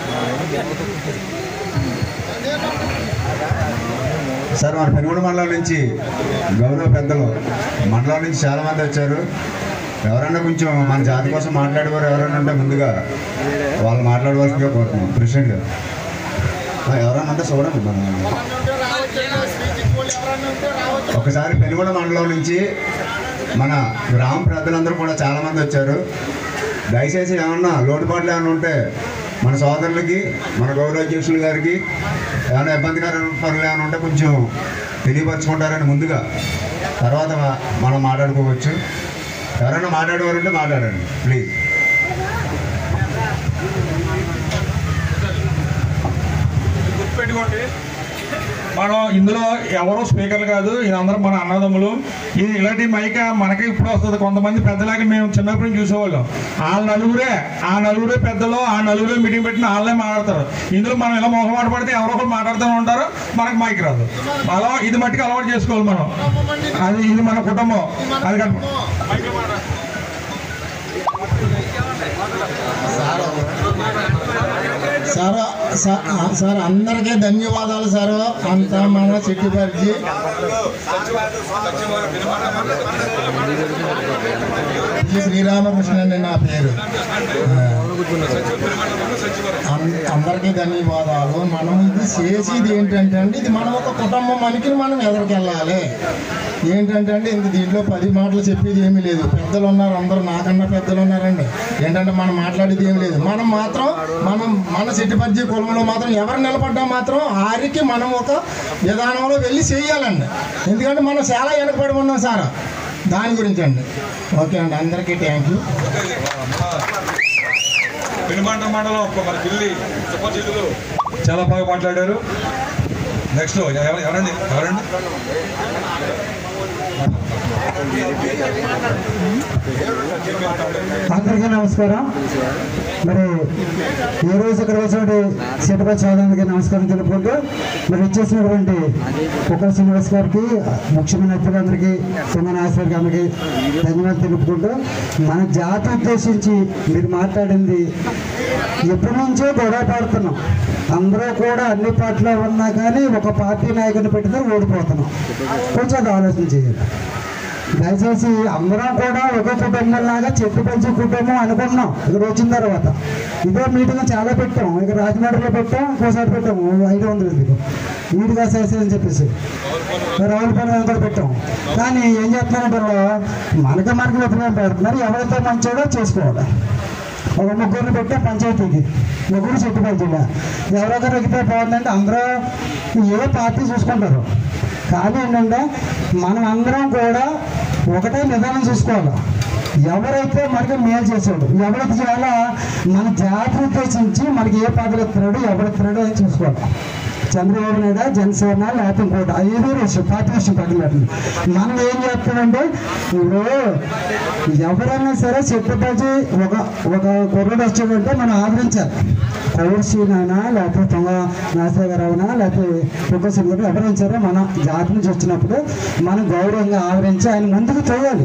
సార్ మన పెనుగొండ మండలం నుంచి గౌరవ పెద్దలు మండలం నుంచి చాలా మంది వచ్చారు ఎవరైనా కొంచెం మన జాతి కోసం మాట్లాడేవారు ఎవరైనా ఉంటే ముందుగా వాళ్ళు మాట్లాడవలసిందిగా కోరుతున్నాం ప్రెసిడెంట్ గారు ఆ, ఎవరైనా ఉంటే చూడండి మనం ఒకసారి పెనుగొండ మండలం నుంచి మన గ్రామ పెద్దలందరూ కూడా చాలా మంది వచ్చారు దయచేసి ఏమన్నా లోటుపాట్లు ఏమైనా ఉంటే మన సోదరులకి మన గౌరవ అధ్యక్షులు గారికి ఏమైనా ఇబ్బందికర పనులు ఏమైనా ఉంటే కొంచెం తెలియపరచుకుంటారని ముందుగా తర్వాత మ- మనం మాట్లాడుకోవచ్చు ఎవరైనా మాట్లాడేవారంటే మాట్లాడండి ప్లీజ్
గుర్తుపెట్టుకోండి మనం ఇందులో ఎవరో స్పీకర్లు కాదు ఇదందరం మన అన్నదమ్ములు ఇది ఇలాంటి మైక మనకి ఇప్పుడు వస్తుంది కొంతమంది పెద్దలాగా మేము చిన్నప్పటి నుంచి చూసేవాళ్ళం వాళ్ళ నలుగురే ఆ నలుగురే పెద్దలు ఆ నలుగురే మీటింగ్ పెట్టిన వాళ్ళే మాట్లాడతారు ఇందులో మనం ఇలా మొహమాట పడితే ఎవరో ఒకరు మాట్లాడుతూ ఉంటారు మనకు మైక్ రాదు అలా ఇది మట్టుకు అలవాటు చేసుకోవాలి మనం అది ఇది మన కుటుంబం అది కాదు
సార్ సార్ సార్ అందరికీ ధన్యవాదాలు సార్ అంత మన చెట్టుపరిచి ఇది శ్రీరామకృష్ణ అండి నా పేరు అం- అందరికీ ధన్యవాదాలు మనం ఇది చేసేది ఏంటంటే అండి ఇది మనం ఒక కుటుంబం మనకి మనం ఎదరికెళ్ళాలి ఏంటంటే అండి ఇంక దీంట్లో పది మాటలు చెప్పేది ఏమీ లేదు పెద్దలు ఉన్నారు అందరూ నాకన్నా పెద్దలు ఉన్నారండి ఏంటంటే మనం మాట్లాడేది ఏమీ లేదు మనం మాత్రం మనం మన సిట్టిపరిచే కులంలో మాత్రం ఎవరు నిలబడ్డా మాత్రం ఆరికి మనం ఒక విధానంలో వెళ్ళి చేయాలండి ఎందుకంటే మనం చాలా వెనకబడి ఉన్నాం సార్ దాని గురించి అండి ఓకే అండి అందరికీ థ్యాంక్ యూ
పెనుమంట మండలం మన ఢిల్లీ సుపరిచితులు చాలా బాగా మాట్లాడారు నెక్స్ట్ ఎవరు- ఎవరండి ఎవరండి
అందరికీ నమస్కారం మరి ఈ రోజు ఇక్కడ వచ్చినటువంటి సీటపై చౌదరికి నమస్కారం తెలుపుకుంటూ మరి ఇచ్చేసినటువంటి కుక్కల శ్రీనివాస్ గారికి ముఖ్యమైన అతిథులందరికీ సింగనాథ్ గారికి అందరికీ ధన్యవాదాలు తెలుపుకుంటూ మన జాతి ఉద్దేశించి మీరు మాట్లాడింది ఎప్పటి నుంచో గొడవ పడుతున్నాం అందరూ కూడా అన్ని పార్టీలో ఉన్నా కానీ ఒక పార్టీ నాయకుడిని పెట్టితే ఓడిపోతున్నాం కొంచెం అది ఆలోచన చేయాలి దయచేసి అందరం కూడా ఒక కుటుంబం లాగా చెట్టు పెంచి కుటుంబం అనుకున్నాం ఇక్కడ వచ్చిన తర్వాత ఇదే మీటింగ్ చాలా పెట్టాం ఇక రాజమండ్రిలో పెట్టాం ఇంకోసారి పెట్టాం ఐదు వందలు ఇది వీడిగా చేసేది అని చెప్పేసి రావులపల్లి కూడా పెట్టాం కానీ ఏం చేస్తున్నారంటే వాళ్ళు మనకి మనకి వ్యతిరేకం పెడుతున్నారు ఎవరైతే మంచోడో చేసుకోవాలి ఒక ముగ్గురిని పెట్టే పంచాయతీకి ముగ్గురు చెట్టు పంచాయతీ ఎవరొకరు ఎక్కితే బాగుందంటే అందరూ ఏ పార్టీ చూసుకుంటారు కానీ ఏంటంటే మనం అందరం కూడా ఒకటే నిదానం చూసుకోవాలి ఎవరైతే మనకి మేలు చేసాడు ఎవరికి చేయాలా మన జాతి ఉద్దేశించి మనకి ఏ పదవి ఇస్తున్నాడు ఎవరిస్తున్నాడు అని చూసుకోవాలి చంద్రబాబు నాయుడు జనసేన లేకపోతే ఇంకోటి ఐదు విషయం పార్టీ విషయం పక్కన పెట్టండి మనం ఏం చేస్తామంటే ఇప్పుడు ఎవరైనా సరే చెట్టుపచ్చి ఒక ఒక కుర్రడు వచ్చాడంటే మనం ఆదరించాలి కౌర్సీనైనా లేకపోతే తొంగ నాసేగరావునా లేకపోతే కుక్కసిన కూడా ఎవరైనా సరే మన జాతి నుంచి వచ్చినప్పుడు మనం గౌరవంగా ఆదరించి ఆయన ముందుకు తోయాలి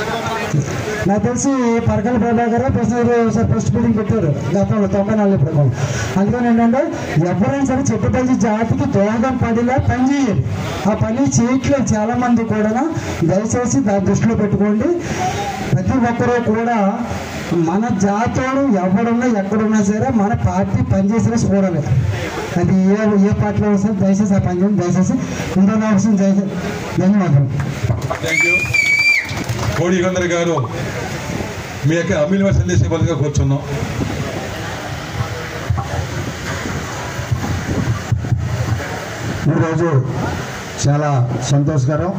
నాకు తెలిసి పరకల ప్రభాకర్ ప్రశ్న ఫస్ట్ బిల్డింగ్ పెట్టారు గతంలో తొంభై నాలుగు ప్రకారం అందుకని ఏంటంటే ఎవరైనా సరే చెట్టుపల్లి జాతికి దోహదం పడిలా పని చేయాలి ఆ పని చేయట్లేదు చాలా మంది కూడా దయచేసి దాన్ని దృష్టిలో పెట్టుకోండి ప్రతి ఒక్కరూ కూడా మన జాతోడు ఎవడున్నా ఎక్కడున్నా సరే మన పార్టీ పనిచేసిన చూడాలి అది ఏ ఏ పార్టీలో వస్తే దయచేసి ఆ పని చేయండి దయచేసి ఇంకో అవసరం దయచేసి ధన్యవాదాలు
థ్యాంక్ యూ కోడి యుగంధర్ గారు మీ యొక్క అమూల్యమైన సందేశం ఇవ్వాలిగా కూర్చున్నాం
ఈరోజు చాలా సంతోషకరం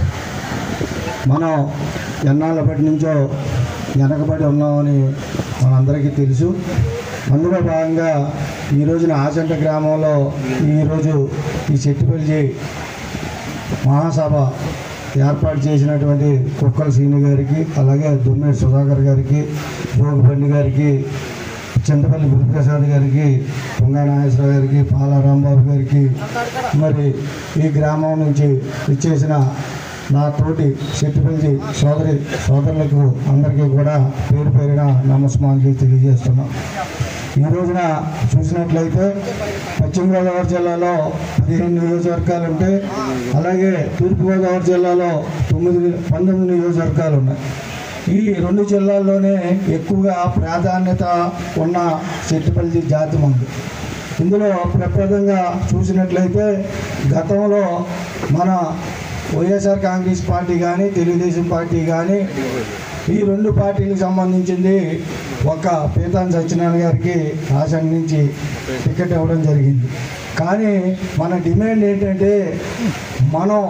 మనం ఎన్నాళ్ళప్పటి నుంచో వెనకబడి ఉన్నామని మనందరికీ తెలుసు అందులో భాగంగా ఈ రోజున ఆచంట గ్రామంలో ఈరోజు ఈ చెట్టుపల్లి మహాసభ ఏర్పాటు చేసినటువంటి కుక్కల సీని గారికి అలాగే దుమ్మేటి సుధాకర్ గారికి జోగిబండి గారికి చింతపల్లి గురుప్రసాద్ గారికి పొంగా నాగేశ్వరరావు గారికి పాల రాంబాబు గారికి మరి ఈ గ్రామం నుంచి ఇచ్చేసిన నా తోటి చెట్టుపల్లి సోదరి సోదరులకు అందరికీ కూడా పేరు పేరున నమస్మానికి తెలియజేస్తున్నాం ఈ రోజున చూసినట్లయితే పశ్చిమ గోదావరి జిల్లాలో పదిహేను నియోజకవర్గాలు ఉంటే అలాగే తూర్పుగోదావరి జిల్లాలో తొమ్మిది పంతొమ్మిది నియోజకవర్గాలు ఉన్నాయి ఈ రెండు జిల్లాల్లోనే ఎక్కువగా ప్రాధాన్యత ఉన్న చెట్టుపల్లి జాతి మంది ఇందులో ప్రప్రదంగా చూసినట్లయితే గతంలో మన వైఎస్ఆర్ కాంగ్రెస్ పార్టీ కానీ తెలుగుదేశం పార్టీ కానీ ఈ రెండు పార్టీలకు సంబంధించింది ఒక పీతాన్ సత్యనారాయణ గారికి ఆసన్ నుంచి టికెట్ ఇవ్వడం జరిగింది కానీ మన డిమాండ్ ఏంటంటే మనం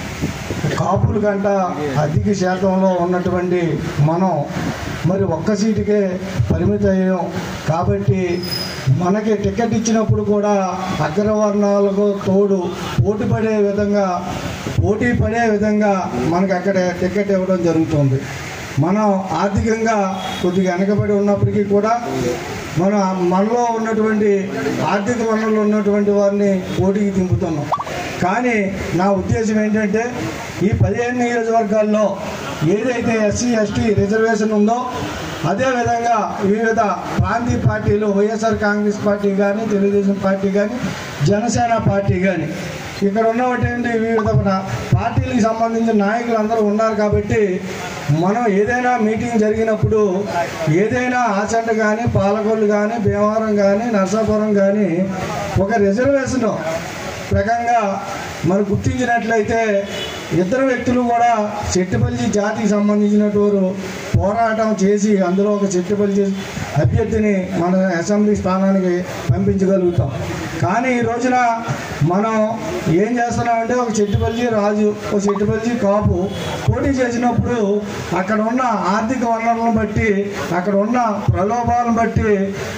కాపుల కంట అధిక శాతంలో ఉన్నటువంటి మనం మరి ఒక్క సీటుకే పరిమిత అయ్యాం కాబట్టి మనకి టికెట్ ఇచ్చినప్పుడు కూడా అగ్రవర్ణాలకు తోడు పోటీ పడే విధంగా పోటీ పడే విధంగా మనకి అక్కడ టికెట్ ఇవ్వడం జరుగుతుంది మనం ఆర్థికంగా కొద్దిగా వెనకబడి ఉన్నప్పటికీ కూడా మన మనలో ఉన్నటువంటి ఆర్థిక వనరులు ఉన్నటువంటి వారిని పోటీకి దింపుతున్నాం కానీ నా ఉద్దేశం ఏంటంటే ఈ పదిహేను నియోజకవర్గాల్లో ఏదైతే ఎస్సీ ఎస్టీ రిజర్వేషన్ ఉందో అదేవిధంగా వివిధ ప్రాంతీయ పార్టీలు వైఎస్ఆర్ కాంగ్రెస్ పార్టీ కానీ తెలుగుదేశం పార్టీ కానీ జనసేన పార్టీ కానీ ఇక్కడ ఉన్నటువంటి వివిధ ప్ర- పార్టీలకు సంబంధించిన నాయకులు అందరూ ఉన్నారు కాబట్టి మనం ఏదైనా మీటింగ్ జరిగినప్పుడు ఏదైనా ఆచంట కానీ పాలకొల్లు కానీ భీమవరం కానీ నర్సాపురం కానీ ఒక రిజర్వేషన్ ప్రకంగా మనం గుర్తించినట్లయితే ఇద్దరు వ్యక్తులు కూడా చెట్టుపల్లి జాతికి సంబంధించినటువంటి పోరాటం చేసి అందులో ఒక చెట్టుపల్లి అభ్యర్థిని మన అసెంబ్లీ స్థానానికి పంపించగలుగుతాం కానీ ఈ రోజున మనం ఏం చేస్తున్నామంటే ఒక చెట్టుపల్లి రాజు ఒక చెట్టుపల్లి కాపు పోటీ చేసినప్పుడు అక్కడ ఉన్న ఆర్థిక వనరులను బట్టి అక్కడ ఉన్న ప్రలోభాలను బట్టి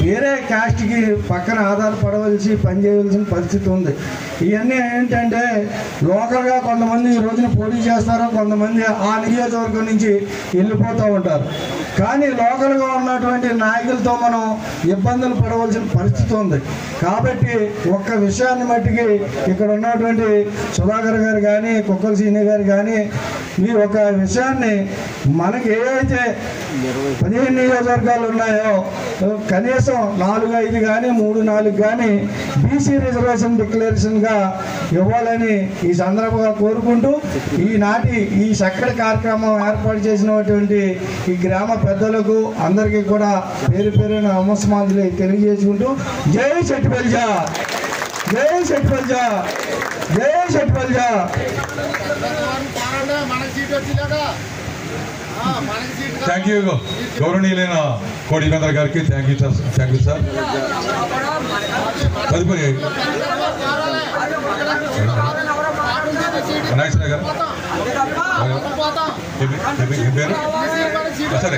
వేరే క్యాస్ట్కి పక్కన ఆధారపడవలసి పనిచేయవలసిన పరిస్థితి ఉంది ఇవన్నీ ఏంటంటే లోకల్గా కొంతమంది ఈ రోజున పోటీ చేస్తారు కొంతమంది ఆ నియోజకవర్గం నుంచి వెళ్ళిపోతూ ఉంటారు కానీ లోకల్గా ఉన్నటువంటి నాయకులతో మనం ఇబ్బందులు పడవలసిన పరిస్థితి ఉంది కాబట్టి ఒక్క విషయాన్ని మట్టికి ఇక్కడ ఉన్నటువంటి సుధాకర్ గారు కానీ కుక్కల సీనియర్ గారు కానీ ఈ ఒక విషయాన్ని మనకి ఏవైతే పదిహేను నియోజకవర్గాలు ఉన్నాయో కనీసం నాలుగు ఐదు కానీ మూడు నాలుగు కానీ బీసీ రిజర్వేషన్ డిక్లరేషన్గా ఇవ్వాలని ఈ సందర్భంగా కోరుకుంటూ ఈనాటి ఈ చక్కటి కార్యక్రమం ఏర్పాటు చేసినటువంటి ఈ గ్రామ పెద్దలకు అందరికీ కూడా పేరు పేరున నమస్మాంజలి తెలియజేసుకుంటూ జై చెట్టుబల్జా జై చెట్టుబల్జా జై చెట్టుబల్జా
మనకి సీట్ వచ్చిందా మనకి సీట్
థ్యాంక్ యూ గౌరవనీయులైన కోడి వీరేంద్ర గారికి thank you sir thank you sir తదుపరి నాగేశ్వర గారు ఏమి- ఏమి- ఏం పేరు ఆ, సరే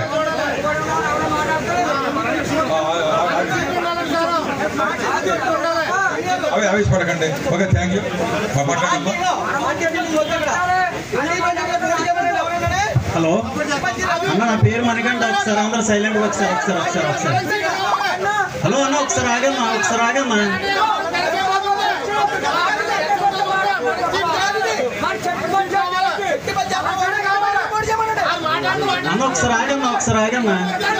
ఆ, ఆ, ఆ, అవి ఆవేశపడకండి ఓకే థ్యాంక్ యూ మాట్లాడండి
హలో అన్న నా పేరు మణికంఠ ఒకసారి అందరూ సైలెంట్ ఒకసారి ఒకసారి ఒకసారి ఒకసారి హలో అన్న ఒకసారి ఆగమ్మా ఒకసారి ఆగమ్మా అన్న ఒకసారి ఆగమ్మా ఒకసారి ఆగమ్మా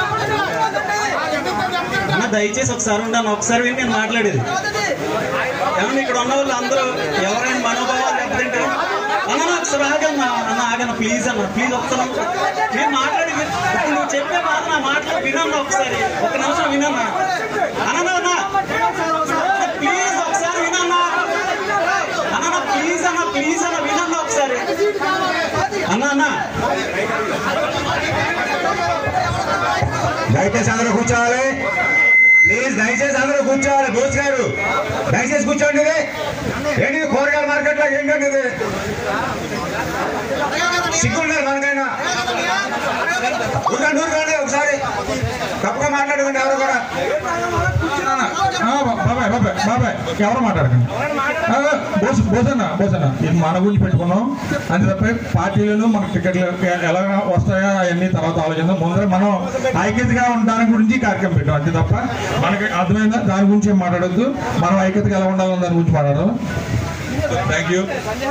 అన్న దయచేసి ఒకసారి ఉండాలి ఒకసారి విని నేను మాట్లాడేది ఏమన్నా ఇక్కడ ఉన్న వాళ్ళు అందరూ ఎవరైనా మనోభావాలు దెబ్బతింటే అన్న నా ఒకసారి ఆగమ్మా అన్న ఆగన్న ప్లీజ్ అన్న ప్లీజ్ ఒకసారి నేను మాట్లాడేది ఇప్పుడు నువ్వు చెప్పే మాట నా మాటలు వినన్నా ఒకసారి ఒక నిమిషం వినన్నా అన్న అన్న ప్లీజ్ ఒకసారి వినన్నా అన్న ప్లీజ్ అన్న ప్లీజ్ అన్న వినన్నా ఒకసారి అన్న అన్న
దయచేసి అందరూ కూర్చోవాలి ప్లీజ్ దయచేసి అందరూ కూర్చోవాలి బోస్ గారు దయచేసి కూర్చోండి ఇది ఏంటి ఇది కూరగాయల మార్కెట్ లో ఏంటండి ఇది సిగ్గుండాలి మనకైనా ఊరుకోండి ఊరుకోండి ఒకసారి తప్పుగా మాట్లాడుకోండి ఎవరు కూడా
ఆ, బాబాయ్ బాబాయ్ బాబాయ్ ఎవరు మాట్లాడకండి ఆ, బోస్ బోసన్న బోసన్న ఇది మన గురించి పెట్టుకున్నాం అంతే తప్ప పార్టీలను మనకు టికెట్లు ఎలా వస్తాయో అవన్నీ తర్వాత ఆలోచిద్దాం ముందర మనం ఐక్యతగా ఉండడానికి గురించి ఈ కార్యక్రమం పెట్టాం అంతే తప్ప మనకి అర్థమైందా దాని గురించి ఏం మాట్లాడొద్దు మనం ఐక్యతగా ఎలా ఉండాలని దాని గురించి మాట్లాడదాం థ్యాంక్ యూ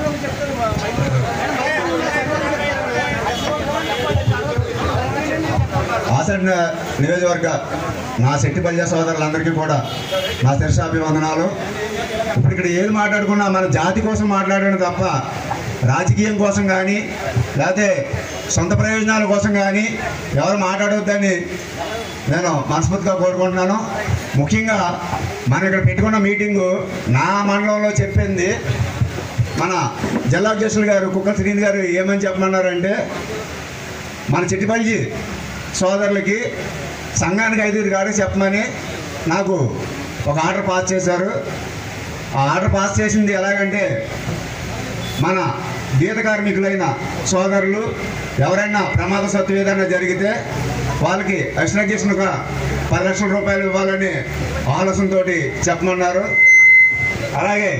ఆసన్ నియోజకవర్గ నా శెట్టి పల్లె సోదరులందరికీ కూడా నా శిరసాభివందనాలు ఇప్పుడు ఇక్కడ ఏది మాట్లాడుకున్నా మన జాతి కోసం మాట్లాడడం తప్ప రాజకీయం కోసం కానీ లేకపోతే సొంత ప్రయోజనాల కోసం కానీ ఎవరు మాట్లాడవద్దని నేను మనస్ఫూర్తిగా కోరుకుంటున్నాను ముఖ్యంగా మనం ఇక్కడ పెట్టుకున్న మీటింగు నా మండలంలో చెప్పింది మన జిల్లా అధ్యక్షులు గారు కుక్క శ్రీని గారు ఏమని చెప్పమన్నారంటే మన చిట్టిపల్లి సోదరులకి సంఘానికి ఐదుగురు కాడికి చెప్పమని నాకు ఒక ఆర్డర్ పాస్ చేశారు ఆ ఆర్డర్ పాస్ చేసింది ఎలాగంటే మన గీత కార్మికులైన సోదరులు ఎవరైనా ప్రమాద సత్తు ఏదైనా జరిగితే వాళ్ళకి ఎక్స్ట్రాకేషన్గా పది లక్షల రూపాయలు ఇవ్వాలని ఆలోచనతో చెప్పమన్నారు అలాగే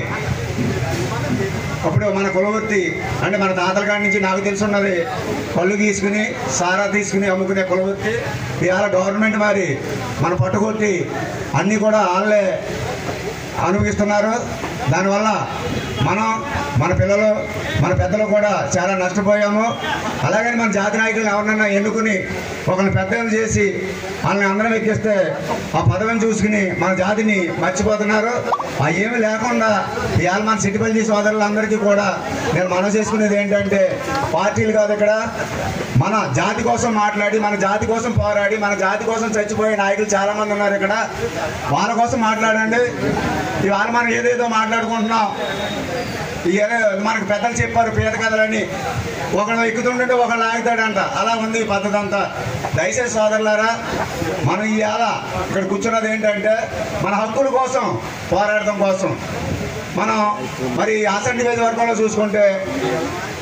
అప్పుడు మన కులవృత్తి అంటే మన తాతల కాడి నుంచి నాకు తెలుసున్నది కళ్ళు తీసుకుని సారా తీసుకుని అమ్ముకునే కులవృత్తి ఇవాళ గవర్నమెంట్ మరి మన పట్టుకొట్టి అన్నీ కూడా వాళ్ళే అనుభవిస్తున్నారు దానివల్ల మనం మన పిల్లలు మన పెద్దలు కూడా చాలా నష్టపోయాము అలాగని మన జాతి నాయకులను ఎవరినైనా ఎన్నుకుని ఒకరిని పెద్దలు చేసి వాళ్ళని అందరం ఎక్కిస్తే ఆ పదవిని చూసుకుని మన జాతిని మర్చిపోతున్నారు ఆ ఏమి లేకుండా ఇవాళ మన సిటిపల్లి సోదరులందరికీ కూడా నేను మనం చేసుకునేది ఏంటంటే పార్టీలు కాదు ఇక్కడ మన జాతి కోసం మాట్లాడి మన జాతి కోసం పోరాడి మన జాతి కోసం చచ్చిపోయే నాయకులు చాలా మంది ఉన్నారు ఇక్కడ వాళ్ళ కోసం మాట్లాడండి ఇవాళ మనం ఏదేదో మాట్లాడుకుంటున్నాం ఇవన్నీ మనకు పెద్దలు చెప్పారు పేద కథలని ఒకడు ఎక్కుతుంటే ఒకళ్ళు ఆగుతాడంట అలా ఉంది ఈ పద్ధతి అంతా దయచేసి సోదరులారా మనం ఇవాళ ఇక్కడ కూర్చున్నది ఏంటంటే మన హక్కుల కోసం పోరాడటం కోసం మనం మరి ఆసండి నియోజకవర్గంలో చూసుకుంటే